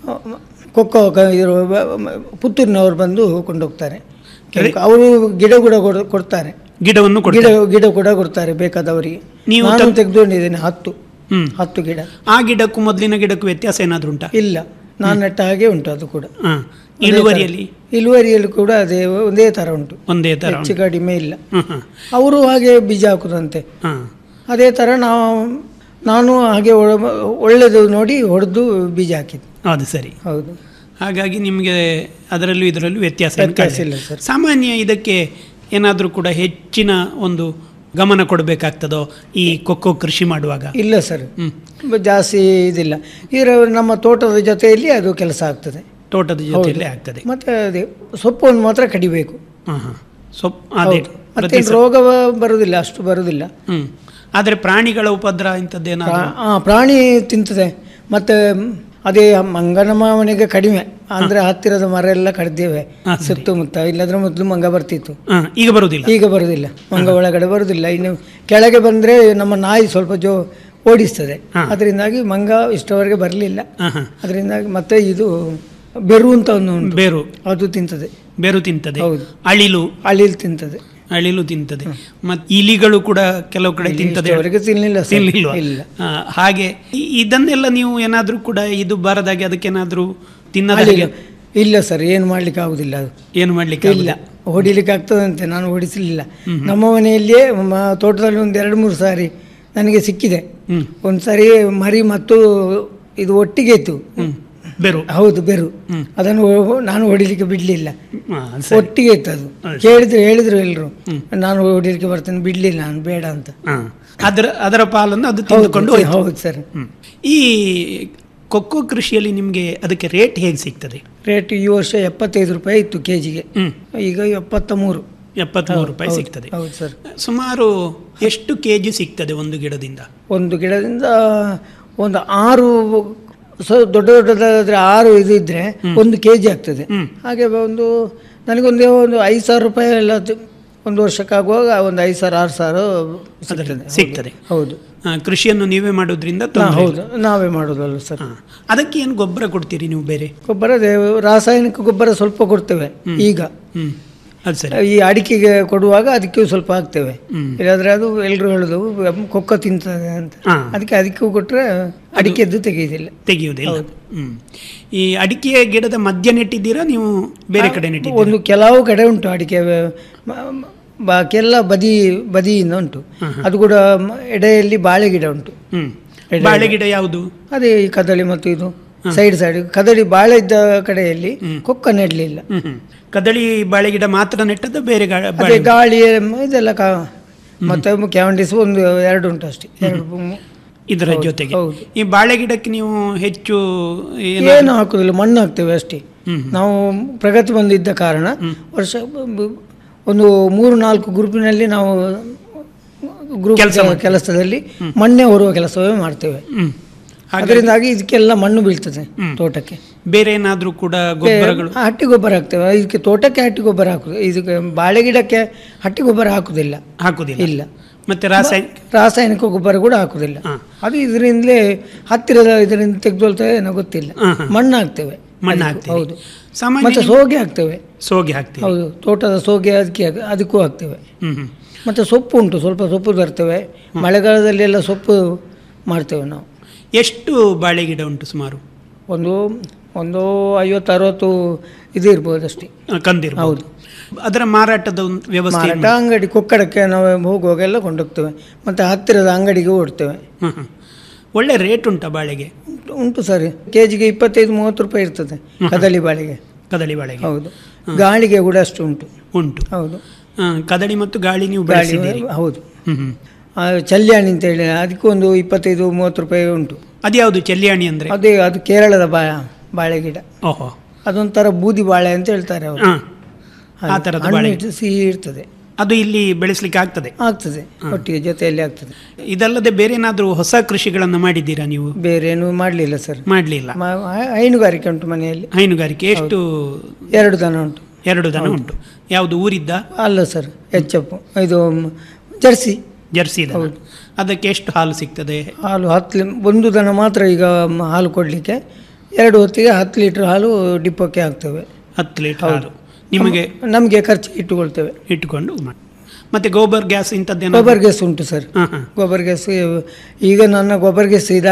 ಕೊಕ್ಕೋ ಕ- ಇರೋ ಬ- ಮ- ಪುತ್ತೂರಿನವರು ಬಂದು ಕೊಂಡೋಗ್ತಾರೆ ಅವರು ಗಿಡ ಕೂಡ ಕೊಡ್- ಕೊಡ್ತಾರೆ
ಗಿಡವನ್ನು
ಗಿಡ
ಕೊಡ್ತಾರೆ
ಗಿಡ ಕೂಡ ಕೊಡ್ತಾರೆ ಬೇಕಾದವರಿಗೆ
ನೀವು
ನಾನು
ತಗ್-
ತೆಗೆದುಕೊಂಡಿದ್ದೇನೆ ಹತ್ತು
ಹ್ಮ್
ಹತ್ತು ಗಿಡ
ಆ ಗಿಡಕ್ಕೂ ಮೊದಲಿನ ಗಿಡಕ್ಕೂ ವ್ಯತ್ಯಾಸ ಏನಾದ್ರೂ ಉಂಟಾ
ಇಲ್ಲ ನಾನು ನೆಟ್ಟ ಹಾಗೆ ಉಂಟು ಅದು ಕೂಡ
ಹಾ
ಅದೇ
ಇಳುವರಿಯಲ್ಲಿ
ತರ- ಇಳುವರಿಯಲ್ಲಿ ಕೂಡ ಅದೇ ಒಂದೇ ತರ ಉಂಟು
ಒಂದೇ ತರ
ಹೆಚ್ಚು ಕಡಿಮೆ ಇಲ್ಲ
ಹ್ಮ್ ಹ್ಮ್.
ಅವರು ಹಾಗೆ ಬೀಜ ಹಾಕುದಂತೆ
ಹಾ
ಅದೇ ಥರ ನಾವು ನಾನು ಹಾಗೆ ಒಳ- ಒಳ್ಳೆದು ನೋಡಿ ಹೊಡೆದು ಬೀಜ ಹಾಕಿದ್ದು
ಅದು ಸರಿ
ಹೌದು
ಹಾಗಾಗಿ ನಿಮಗೆ ಅದರಲ್ಲೂ ಇದರಲ್ಲೂ ವ್ಯತ್ಯಾಸ ಏನು
ವ್ಯತ್ಯಾಸ
ಕಾಣಿಲ್ಲ.
ಇಲ್ಲ ಸರ್.
ಸಾಮಾನ್ಯ ಇದಕ್ಕೆ ಏನಾದರೂ ಕೂಡ ಹೆಚ್ಚಿನ ಒಂದು ಗಮನ ಕೊಡಬೇಕಾಗ್ತದೋ ಈ ಕೊಕ್ಕೋ ಕೃಷಿ ಮಾಡುವಾಗ
ಇಲ್ಲ ಸರ್
ಹ್ಮ್.
ಜಾಸ್ತಿ ಇದಿಲ್ಲ ಈಗ ನಮ್ಮ ತೋಟದ ಜೊತೆಯಲ್ಲಿ ಅದು ಕೆಲಸ ಆಗ್ತದೆ
ತೋಟದ ಜೊತೆಯಲ್ಲೇ ಆಗ್ತದೆ
ಮತ್ತೆ ಅದೇ ಸೊಪ್ಪನ್ನು ಮಾತ್ರ ಕಡಿಬೇಕು
ಹಾ ಹಾ ಸೊಪ್ಪು ಅದೇ
ಹೌದು.
ಪ್ರತಿ
ಮತ್ತೆ
ಸ-
ರೋಗ ಬರುವುದಿಲ್ಲ ಅಷ್ಟು ಬರುವುದಿಲ್ಲ
ಹ್ಮ್ ಆದರೆ ಪ್ರಾಣಿಗಳ ಉಪದ್ರ ಇಂಥದ್ದೇನಾದ್ರು
ಪ್ರಾ- ಆ, ಪ್ರಾಣಿ ತಿಂತದೆ ಮತ್ತೆ ಅದೇ ಮಂಗನ ಮನೆಗೆ ಕಡಿಮೆ ಅಂದ್ರೆ ಹತ್ತಿರದ ಮರ ಎಲ್ಲ ಕಡ್ದೇವೆ
ಹಾ, ಸರಿ.
ಸುತ್ತಮುತ್ತ ಇಲ್ಲದ್ರೆ ಮೊದಲು ಮಂಗ ಬರ್ತಿತ್ತು
ಹಾ, ಈಗ ಬರುವುದಿಲ್ಲ
ಈಗ ಬರುವುದಿಲ್ಲ ಮಂಗ ಒಳಗಡೆ ಬರುವುದಿಲ್ಲ ಇನ್ನು ಕೆಳಗೆ ಬಂದ್ರೆ ನಮ್ಮ ನಾಯಿ ಸ್ವಲ್ಪ ಜೋ ಓಡಿಸ್ತದೆ
ಹಾ.
ಅದರಿಂದಾಗಿ ಮಂಗ ಇಷ್ಟವರೆಗೆ ಬರಲಿಲ್ಲ
ಹಾ, ಹಾ.
ಅದರಿಂದಾಗಿ ಮತ್ತೆ ಇದು ಬೆರು ಅಂತ ಒಂದು ಉಂಟು
ಬೇರು
ಅದು ತಿಂತದೆ
ಬೇರು ತಿಂತದೆ
ಹೌದು.
ಅಳಿಲು
ಅಳಿಲ್ ತಿಂತದೆ
ಅಳಿಲು ತಿಂತದೆ ಮತ್ತೆ ಇಲಿಗಳು ಕೂಡ ಕೆಲವು ಕಡೆ ತಿಂತದೆ
ಇಷ್ಟವರೆಗೆ ತಿನ್ಲಿಲ್ಲ ಸರ್.
ತಿನ್ಲಿಲ್ವಾ
ಇಲ್ಲ
ಆ, ಹಾಗೆ ಇ- ಇದನ್ನೆಲ್ಲ ನೀವು ಏನಾದ್ರೂ ಕೂಡ ಇದು ಬಾರದಾಗೆ ಅದಕ್ಕೇನಾದ್ರೂ ತಿನ್ನದ
ಅಳಿಲು ಇಲ್ಲ ಸರ್ ಏನು ಮಾಡ್ಲಿಕ್ಕೆ ಆಗುದಿಲ್ಲ ಅದು
ಏನು ಮಾಡ್ಲಿಕ್ಕೆ
ಇಲ್ಲ
ಆಗುದಿಲ್ಲ?
ಹೊಡಿಲಿಕ್ಕೆ ಆಗ್ತದಂತೆ ನಾನು ಹೊಡಿಸಲಿಲ್ಲ ನಮ್ಮ ಮನೆಯಲ್ಲಿಯೇ ಮ- ತೋಟದಲ್ಲಿ ಒಂದು ಎರಡು ಮೂರು ಸಾರಿ ನನಗೆ ಸಿಕ್ಕಿದೆ
ಹ್ಮ್.
ಒಂದು ಸಾರಿ ಮರಿ ಮತ್ತು ಇದು ಒಟ್ಟಿಗೆ ಇತ್ತು
ಹ್ಮ್ ಬೇರು
ಹೌದು ಬೆರು ಅದನ್ನು ಹೊ- ನಾನು ಹೊಡಿಲಿಕ್ಕೆ ಬಿಡ್ಲಿಲ್ಲ
ಹಾ, ಸರಿ.
ಒಟ್ಟಿಗೆ ಇತ್ತು ಅದು ಕೇಳಿದ್ರು ಹೇಳಿದ್ರು ಎಲ್ರು ನಾನು ಹೊಡಿಲಿಕ್ಕೆ ಬರ್ತೇನೆ ಬಿಡ್ಲಿಲ್ಲ ನಾನು ಬೇಡ ಅಂತ
ಹಾ. ಅದರ ಅದರ ಪಾಲನ್ನು ಅದು ತಿಂದುಕೊಂಡು
ಹೌದು,
ಹೋಯ್ತು.
ಹೌದು ಸರ್
ಹ್ಮ್. ಈ ಕೊಕ್ಕೋ ಕೃಷಿಯಲ್ಲಿ ನಿಮಗೆ ಅದಕ್ಕೆ ರೇಟ್ ಹೇಗೆ ಸಿಗ್ತದೆ
ರೇಟ್ ಈ ವರ್ಷ ಎಪ್ಪತ್ತೈದು ರೂಪಾಯಿ ಇತ್ತು ಕೆ ಜಿಗೆ
ಹ್ಮ್
ಈಗ ಎಪ್ಪತ್ತ ಮೂರು
ಎಪ್ಪತ್ಮೂರು ರೂಪಾಯಿ
ಹೌದು,
ಸಿಗ್ತದೆ
ಹೌದು ಸರ್
ಸುಮಾರು ಎಷ್ಟು ಕೆ ಜಿ ಸಿಗ್ತದೆ ಒಂದು ಗಿಡದಿಂದ
ಒಂದು ಗಿಡದಿಂದ ಒಂದು ಆರು ಸೊ ದೊಡ್ಡ ದೊಡ್ಡದಾದ್ರೆ ಆರು ಇದು ಇದ್ರೆ ಒಂದು ಕೆ ಜಿ ಆಗ್ತದೆ ಹಾಗೆ ಒಂದು ನನಗೊಂದು ಒಂದು ಐದು ಸಾವಿರ ರೂಪಾಯಿ ಎಲ್ಲ ತ- ಒಂದು ವರ್ಷಕ್ಕಾಗುವಾಗ ಒಂದು ಐದು ಸಾವಿರ ಆರು ಸಾವಿರ ಸಿಗ್ತದೆ
ಸಿಗ್ತದೆ.
ಹೌದು
ಆ, ಕೃಷಿಯನ್ನು ನೀವೇ ಮಾಡೋದ್ರಿಂದ
ನಾ-
ತೊಂದ್ರೆ
ಹೌದು
ಇಲ್ಲ.
ನಾವೇ ಮಾಡೋದಲ್ಲ ಸರ್
ಹಾ. ಅದಕ್ಕೆ ಏನು ಗೊಬ್ಬರ ಕೊಡ್ತೀರಿ ನೀವು ಬೇರೆ
ಗೊಬ್ಬರ ಅದೇ ರಾಸಾಯನಿಕ ಗೊಬ್ಬರ ಸ್ವಲ್ಪ ಕೊಡ್ತೇವೆ ಈಗ
ಹ್ಮ್ ಅದು ಸರಿ
ಈ ಅಡಿಕೆಗೆ ಕೊಡುವಾಗ ಅದಕ್ಕೂ ಸ್ವಲ್ಪ ಹಾಕ್ತೇವೆ
ಹ್ಮ್.
ಇಲ್ಲಾಂದ್ರೆ ಅದು ಎಲ್ರು ಹೇಳುದು ಕೊಕ್ಕ ತಿಂತದೆ ಅಂತ
ಹಾ.
ಅದಕ್ಕೆ ಅದಕ್ಕೂ ಕೊಟ್ರೆ ಅಡಿಕೆದ್ದು ತೆಗೆಯುವುದಿಲ್ಲ
ತೆಗೆಯುವುದಿಲ್ಲ ಹ್ಮ್ ಈ ಅಡಿಕೆ ಗಿಡದ ಮಧ್ಯ ನೆಟ್ಟಿದ್ದೀರಾ ನೀವು ಬೇರೆ ಕಡೆ ನೆಟ್ಟಿದ್ದೀರಾ
ಒಂದು ಕೆಲವು ಕಡೆ ಉಂಟು ಅಡಿಕೆ ಮ- ಮ- ಬಾಕಿಯೆಲ್ಲ ಬದಿ ಬದಿಯಿಂದ ಉಂಟು ಅದು ಕೂಡ ಮ- ಎಡೆಯಲ್ಲಿ ಬಾಳೆ ಗಿಡ ಉಂಟು
ಹ್ಮ್
ಎಡೆ-
ಬಾಳೆ ಗಿಡ ಯಾವುದು
ಅದೇ ಈ ಕದಳಿ ಮತ್ತು ಇದು ಸೈಡ್ ಸೈಡ್ ಕದಳಿ ಬಾಳೆ ಇದ್ದ ಕಡೆಯಲ್ಲಿ ಕೊಕ್ಕ ನೆಡಲಿಲ್ಲ
ಹ್ಮ್ ಹ್ಮ್ ಕದಳಿ ಬಾಳೆ ಗಿಡ ಮಾತ್ರ ನೆಟ್ಟದ್ದು ಬೇರೆ ಗಾ-
ಅದೇ
ಬಾಳೆ
ಗಾಳಿ ಇದೆಲ್ಲ ಕಾ ಮತ್ತೆ ಕ್ಯಾವಂಡಿಸ್ ಒಂದು ಎರಡು ಉಂಟು ಅಷ್ಟೇ ಎರಡು ಮೂ-
ಇದರ
ಹೌದು,
ಜೊತೆಗೆ
ಹೌದು.
ಈ ಬಾಳೆ ಗಿಡಕ್ಕೆ ನೀವು ಹೆಚ್ಚು ಏನು
ಏನು ಹಾಕುದಿಲ್ಲ ಮಣ್ಣು ಹಾಕ್ತೇವೆ ಅಷ್ಟೇ ನಾವು ಪ್ರಗತಿ ಬಂದಿದ್ದ ಕಾರಣ ವರ್ಷ ಬ- ಬ- ಒಂದು ಮೂರು ನಾಲ್ಕು ಗ್ರೂಪಿನಲ್ಲಿ ನಾವು ಗ್ರೂಪ್
ಕೆಲ್ಸ ಮಾಡ್ತೇವೆ.
ಕೆಲಸದಲ್ಲಿ ಮಣ್ಣೆ ಹೊರುವ ಕೆಲಸವೇ ಮಾಡ್ತೇವೆ
ಹ್ಮ್
ಅದರಿಂದಾಗಿ ಇದಕ್ಕೆಲ್ಲ ಮಣ್ಣು ಬೀಳ್ತದೆ ತೋಟಕ್ಕೆ
ಬೇರೆ ಏನಾದ್ರೂ ಕೂಡ ಗೊಬ್ಬರಗಳು
ಆ, ಹಟ್ಟಿ ಗೊಬ್ಬರ ಹಾಕ್ತೇವೆ ಇದಕ್ಕೆ ತೋಟಕ್ಕೆ ಹಟ್ಟಿ ಗೊಬ್ಬರ ಹಾಕುದು ಇದಕ್ಕೆ ಬಾಳೆ ಗಿಡಕ್ಕೆ ಹಟ್ಟಿ ಗೊಬ್ಬರ ಹಾಕುದಿಲ್ಲ
ಹಾಕುದಿಲ್ಲ
ಇಲ್ಲ
ಮತ್ತೆ ರಾಸಾಯನಿಕ
ರಾಸಾಯನಿಕ ಗೊಬ್ಬರ ಕೂಡ ಹಾಕುದಿಲ್ಲ
ಹಾ.
ಅದು ಇದರಿಂದಲೇ ಹತ್ತಿರದ ಇದರಿಂದ ತೆಗೆದೊಳ್ತೇವೆ ಏನೋ ಗೊತ್ತಿಲ್ಲ
ಹಾ, ಹಾ.
ಮಣ್ಣು ಹಾಕ್ತೇವೆ
ಮಣ್ಣು
ಅದಕ್ಕೂ,
ಹಾಕ್ತೀರಿ.
ಹೌದು
ಸಾಮಾನ್ಯ
ಮತ್ತೆ
ನಿಮ್-
ಸೋಗೆ ಹಾಕ್ತೇವೆ
ಸೋಗೆ ಹಾಕ್ತೀವಿ
ಹೌದು ತೋಟದ ಸೋಗೆ ಅದಕ್ಕೆ ಅದಕ್ಕೂ ಹಾಕ್ತೇವೆ
ಹ್ಮ್ ಹ್ಮ್
ಮತ್ತೆ ಸೊಪ್ಪು ಉಂಟು ಸ್ವಲ್ಪ ಸೊಪ್ಪು ತರ್ತೇವೆ ಮಳೆಗಾಲದಲ್ಲಿ ಎಲ್ಲ ಸೊಪ್ಪು ಮಾಡ್ತೇವೆ ನಾವು
ಎಷ್ಟು ಬಾಳೆ ಗಿಡ ಉಂಟು ಸುಮಾರು
ಒಂದು ಒಂದು ಐವತ್ತು ಅರವತ್ತು ಇದು ಇರ್ಬೋದು ಅಷ್ಟೇ
ಆ, ಕಂದಿರ್ಬೋದು
ಹೌದು.
ಅದರ ಮಾರಾಟದ ಒಂದು ವ್ಯವಸ್ಥೆ
ಮಾರಾಟ ಅಂಗಡಿ ಕೊಕ್ಕಡಕ್ಕೆ ನಾವು ಹೋಗುವಾಗೆಲ್ಲ ಕೊಂಡೋಗ್ತೇವೆ ಮತ್ತೆ ಹತ್ತಿರದ ಅಂಗಡಿಗೆ ಓಡ್ತೇವೆ
ಹ್ಮ್ ಹ್ಮ್. ಒಳ್ಳೆ ರೇಟ್ ಉಂಟಾ ಬಾಳೆಗೆ
ಉಂಟು- ಉಂಟು ಸರ್ ಕೆ ಜಿಗೆ ಇಪ್ಪತ್ತೈದು ಮೂವತ್ತು ರೂಪಾಯಿ ಇರ್ತದೆ ಕದಳಿ ಬಾಳೆಗೆ
ಕದಳಿ ಬಾಳೆಗೆ
ಹೌದು ಗಾಳಿಗೆ ಕೂಡ ಅಷ್ಟು ಉಂಟು
ಉಂಟು
ಹೌದು
ಆ, ಕದಳಿ ಮತ್ತು ಗಾಳಿ ನೀವು
ಗಾಳಿ
ಬೆಳೆಸಿದ್ದೀರಿ
ಹೌದು
ಹ್ಮ್ ಹ್ಮ್
ಆ, ಚಲ್ಯಾಣಿ ಅಂತ ಹೇಳಿ ಅದಕ್ಕೂ ಒಂದು ಇಪ್ಪತ್ತೈದು ಮೂವತ್ತು ರೂಪಾಯಿ ಉಂಟು
ಅದ್ಯಾವುದು ಚೆಲ್ಲಿಯಾಣಿ ಅಂದ್ರೆ
ಅದೇ ಅದು ಕೇರಳದ ಬಾ ಬಾಳೆ ಗಿಡ
ಓಹೋ
ಅದೊಂಥರ ಬೂದಿ ಬಾಳೆ ಅಂತ ಹೇಳ್ತಾರೆ ಅವರು
ಹಾ ಆ ತರದ ಬಾಳೆ ಗಿಡ.
ಸಿಹಿ ಇರ್ತದೆ
ಅದು ಇಲ್ಲಿ ಬೆಳೆಸಲಿಕ್ಕೆ ಆಗ್ತದೆ
ಆಗ್ತದೆ ಒಟ್ಟಿಗೆ ಜೊತೆಯಲ್ಲಿ ಆಗ್ತದೆ
ಇದಲ್ಲದೆ ಬೇರೆ ಏನಾದರೂ ಹೊಸ ಕೃಷಿಗಳನ್ನು ಮಾಡಿದ್ದೀರಾ ನೀವು
ಬೇರೆ ಏನು ಮಾಡಲಿಲ್ಲ ಸರ್
ಮಾಡಲಿಲ್ಲ
ಮ- ಹೈ- ಹೈನುಗಾರಿಕೆ ಉಂಟು ಮನೆಯಲ್ಲಿ
ಹೈನುಗಾರಿಕೆ ಎಷ್ಟು
ಎರಡು ದನ ಉಂಟು
ಎರಡು ದನ ಉಂಟು ಯಾವುದು ಊರಿದ್ದ
ಅಲ್ಲ ಸರ್ ಎಚ್ಚಪ್ಪು ಇದು ಮ್, ಜರ್ಸಿ
ಜರ್ಸಿ ದನ ಅದಕ್ಕೆ ಎಷ್ಟು ಹಾಲು ಸಿಗ್ತದೆ
ಹಾಲು ಹತ್ತು ಲಿ- ಒಂದು ದನ ಮಾತ್ರ ಈಗ ಮ- ಹಾಲು ಕೊಡಲಿಕ್ಕೆ ಎರಡು ಹೊತ್ತಿಗೆ ಹತ್ತು ಲೀಟ್ರ್ ಹಾಲು ಡಿಪ್ಪಕ್ಕೆ ಹಾಕ್ತೇವೆ
ಹತ್ತು ಲೀಟರ್ ಹಾಲು ನಿಮಗೆ
ನಮಗೆ ಖರ್ಚು ಇಟ್ಟುಕೊಳ್ತೇವೆ
ಇಟ್ಟುಕೊಂಡು ಮಾಡಿ ಮತ್ತೆ ಗೋಬರ್ ಗ್ಯಾಸ್ ಇಂಥದ್ದೇನೋ
ಗೊಬ್ಬರ ಗ್ಯಾಸ್ ಉಂಟು ಸರ್
ಹಾಂ ಹಾಂ
ಗೊಬ್ಬರ ಗ್ಯಾಸ್ ಈಗ ನನ್ನ ಗೊಬ್ಬರ ಗ್ಯಾಸ್ ಇದ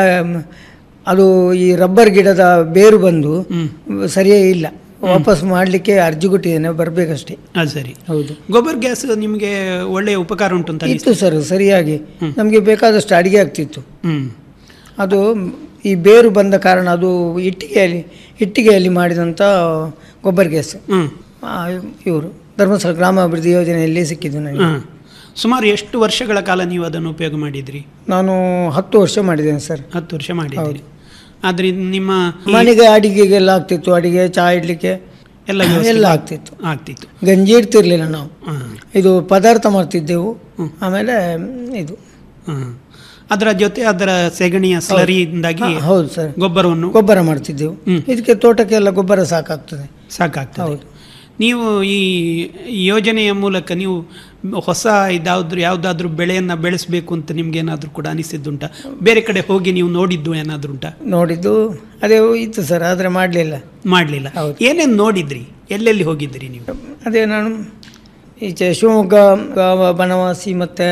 ಅದು ಈ ರಬ್ಬರ್ ಗಿಡದ ಬೇರು ಬಂದು ಸರಿಯೇ ಇಲ್ಲ ವಾಪಸ್ ಮಾಡಲಿಕ್ಕೆ ಅರ್ಜಿ ಕೊಟ್ಟಿದ್ದೇನೆ ಬರಬೇಕಷ್ಟೇ
ಅದು ಸರಿ
ಹೌದು
ಗೊಬ್ಬರ್ ಗ್ಯಾಸ್ ನಿಮಗೆ ಒಳ್ಳೆಯ ಉಪಕಾರ ಉಂಟು ಅಂತ ಅನಿಸ್ತು
ಇತ್ತು ಸರ್ ಸರಿಯಾಗಿ ನಮಗೆ ಬೇಕಾದಷ್ಟು ಅಡಿಗೆ ಆಗ್ತಿತ್ತು
ಹ್ಮ್
ಅದು ಈ ಬೇರು ಬಂದ ಕಾರಣ ಅದು ಇಟ್ಟಿಗೆಯಲ್ಲಿ ಇಟ್ಟಿಗೆಯಲ್ಲಿ ಮಾಡಿದಂಥ ಗೊಬ್ಬರ ಗ್ಯಾಸ್
ಹ್ಮ್
ಇವರು ಧರ್ಮಸ್ಥಳ ಗ್ರಾಮಾಭಿವೃದ್ಧಿ ಯೋಜನೆಯಲ್ಲಿ ಸಿಕ್ಕಿದ್ದು ನನಗೆ
ಹ್ಮ್ ಸುಮಾರು ಎಷ್ಟು ವರ್ಷಗಳ ಕಾಲ ನೀವು ಅದನ್ನು ಉಪಯೋಗ ಮಾಡಿದ್ರಿ
ನಾನು ಹತ್ತು ವರ್ಷ ಮಾಡಿದ್ದೇನೆ ಸರ್
ಹತ್ತು ವರ್ಷ ಮಾಡಿದ್ದೀರಿ ಆದ್ರೆ ಇದು ನಿಮ್ಮ ಈ
ಮನೆಗೆ ಅಡಿಗೆಗೆಲ್ಲ ಆಗ್ತಿತ್ತು ಅಡಿಗೆ ಚಹಾ ಇಡ್ಲಿಕ್ಕೆ
ಎಲ್ಲ ವ್ಯವಸ್ಥೆ
ಎಲ್ಲ ಆಗ್ತಿತ್ತು
ಆಗ್ತಿತ್ತು
ಗಂಜಿ ಇಡ್ತಿರ್ಲಿಲ್ಲ ನಾವು
ಹಾ
ಇದು ಪದಾರ್ಥ ಮಾಡ್ತಿದ್ದೆವು ಆಮೇಲೆ ಇದು
ಹಾ. ಅದರ ಜೊತೆ ಅದರ ಸೆಗಣಿಯ ಸ್ಲರಿಯಿಂದಾಗಿ
ಹಾ, ಹೌದು ಸರ್
ಗೊಬ್ಬರವನ್ನು
ಗೊಬ್ಬರ ಮಾಡ್ತಿದ್ದೆವು ಇದಕ್ಕೆ ತೋಟಕ್ಕೆಲ್ಲ ಗೊಬ್ಬರ ಸಾಕಾಗ್ತದೆ
ಸಾಕಾಗ್ತದೆ
ಹೌದು.
ನೀವು ಈ ಯೋಜನೆಯ ಮೂಲಕ ನೀವು ಹೊಸ ಇದಾದ್ರು ಯಾವುದಾದ್ರೂ ಬೆಳೆಯನ್ನು ಬೆಳೆಸಬೇಕು ಅಂತ ನಿಮ್ಗೆ ಏನಾದರೂ ಕೂಡ ಅನಿಸಿದ್ದುಂಟಾ ಬೇರೆ ಕಡೆ ಹೋಗಿ ನೀವು ನೋಡಿದ್ದು ಏನಾದರೂ ಉಂಟಾ
ನೋಡಿದ್ದು ಅದೇ ಇತ್ತು ಸರ್ ಆದರೆ ಮಾಡಲಿಲ್ಲ
ಮಾಡಲಿಲ್ಲ
ಹೌದು.
ಏನೇನು ನೋಡಿದ್ರಿ ಎಲ್ಲೆಲ್ಲಿ ಹೋಗಿದ್ರಿ ನೀವು
ಅದೇ ನಾನು ಈಚೆ ಶಿವಮೊಗ್ಗ ಗ- ಬನವಾಸಿ ಮತ್ತು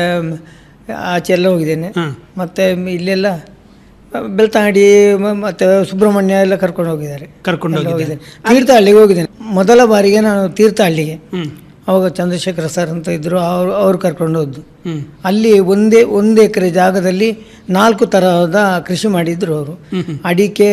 ಆಚೆ ಎಲ್ಲ ಹೋಗಿದ್ದೇನೆ
ಹಾ.
ಮತ್ತು ಇಲ್ಲೆಲ್ಲ ಬೆಳ್ತಂಗಡಿ ಮ- ಮತ್ತೆ ಸುಬ್ರಹ್ಮಣ್ಯ ಎಲ್ಲ ಕರ್ಕೊಂಡು ಹೋಗಿದ್ದಾರೆ
ಕರ್ಕೊಂಡು
ಎಲ್ಲ
ಹೋಗಿದ್ದಾರೆ
ಹೋಗಿದ್ದೇನೆ ತೀರ್ಥಹಳ್ಳಿಗೆ ಹೋಗಿದ್ದೇನೆ ಮೊದಲ ಬಾರಿಗೆ ನಾನು ತೀರ್ಥಹಳ್ಳಿಗೆ
ಹ್ಮ್
ಅವಾಗ ಚಂದ್ರಶೇಖರ ಸರ್ ಅಂತ ಇದ್ದರು ಅವರು ಅವ್ರು ಕರ್ಕೊಂಡು ಹೋದ್ದು
ಹ್ಮ್
ಅಲ್ಲಿ ಒಂದೇ ಒಂದು ಎಕರೆ ಜಾಗದಲ್ಲಿ ನಾಲ್ಕು ತರಹದ ಕೃಷಿ ಮಾಡಿದ್ರು ಅವರು ಅಡಿಕೆ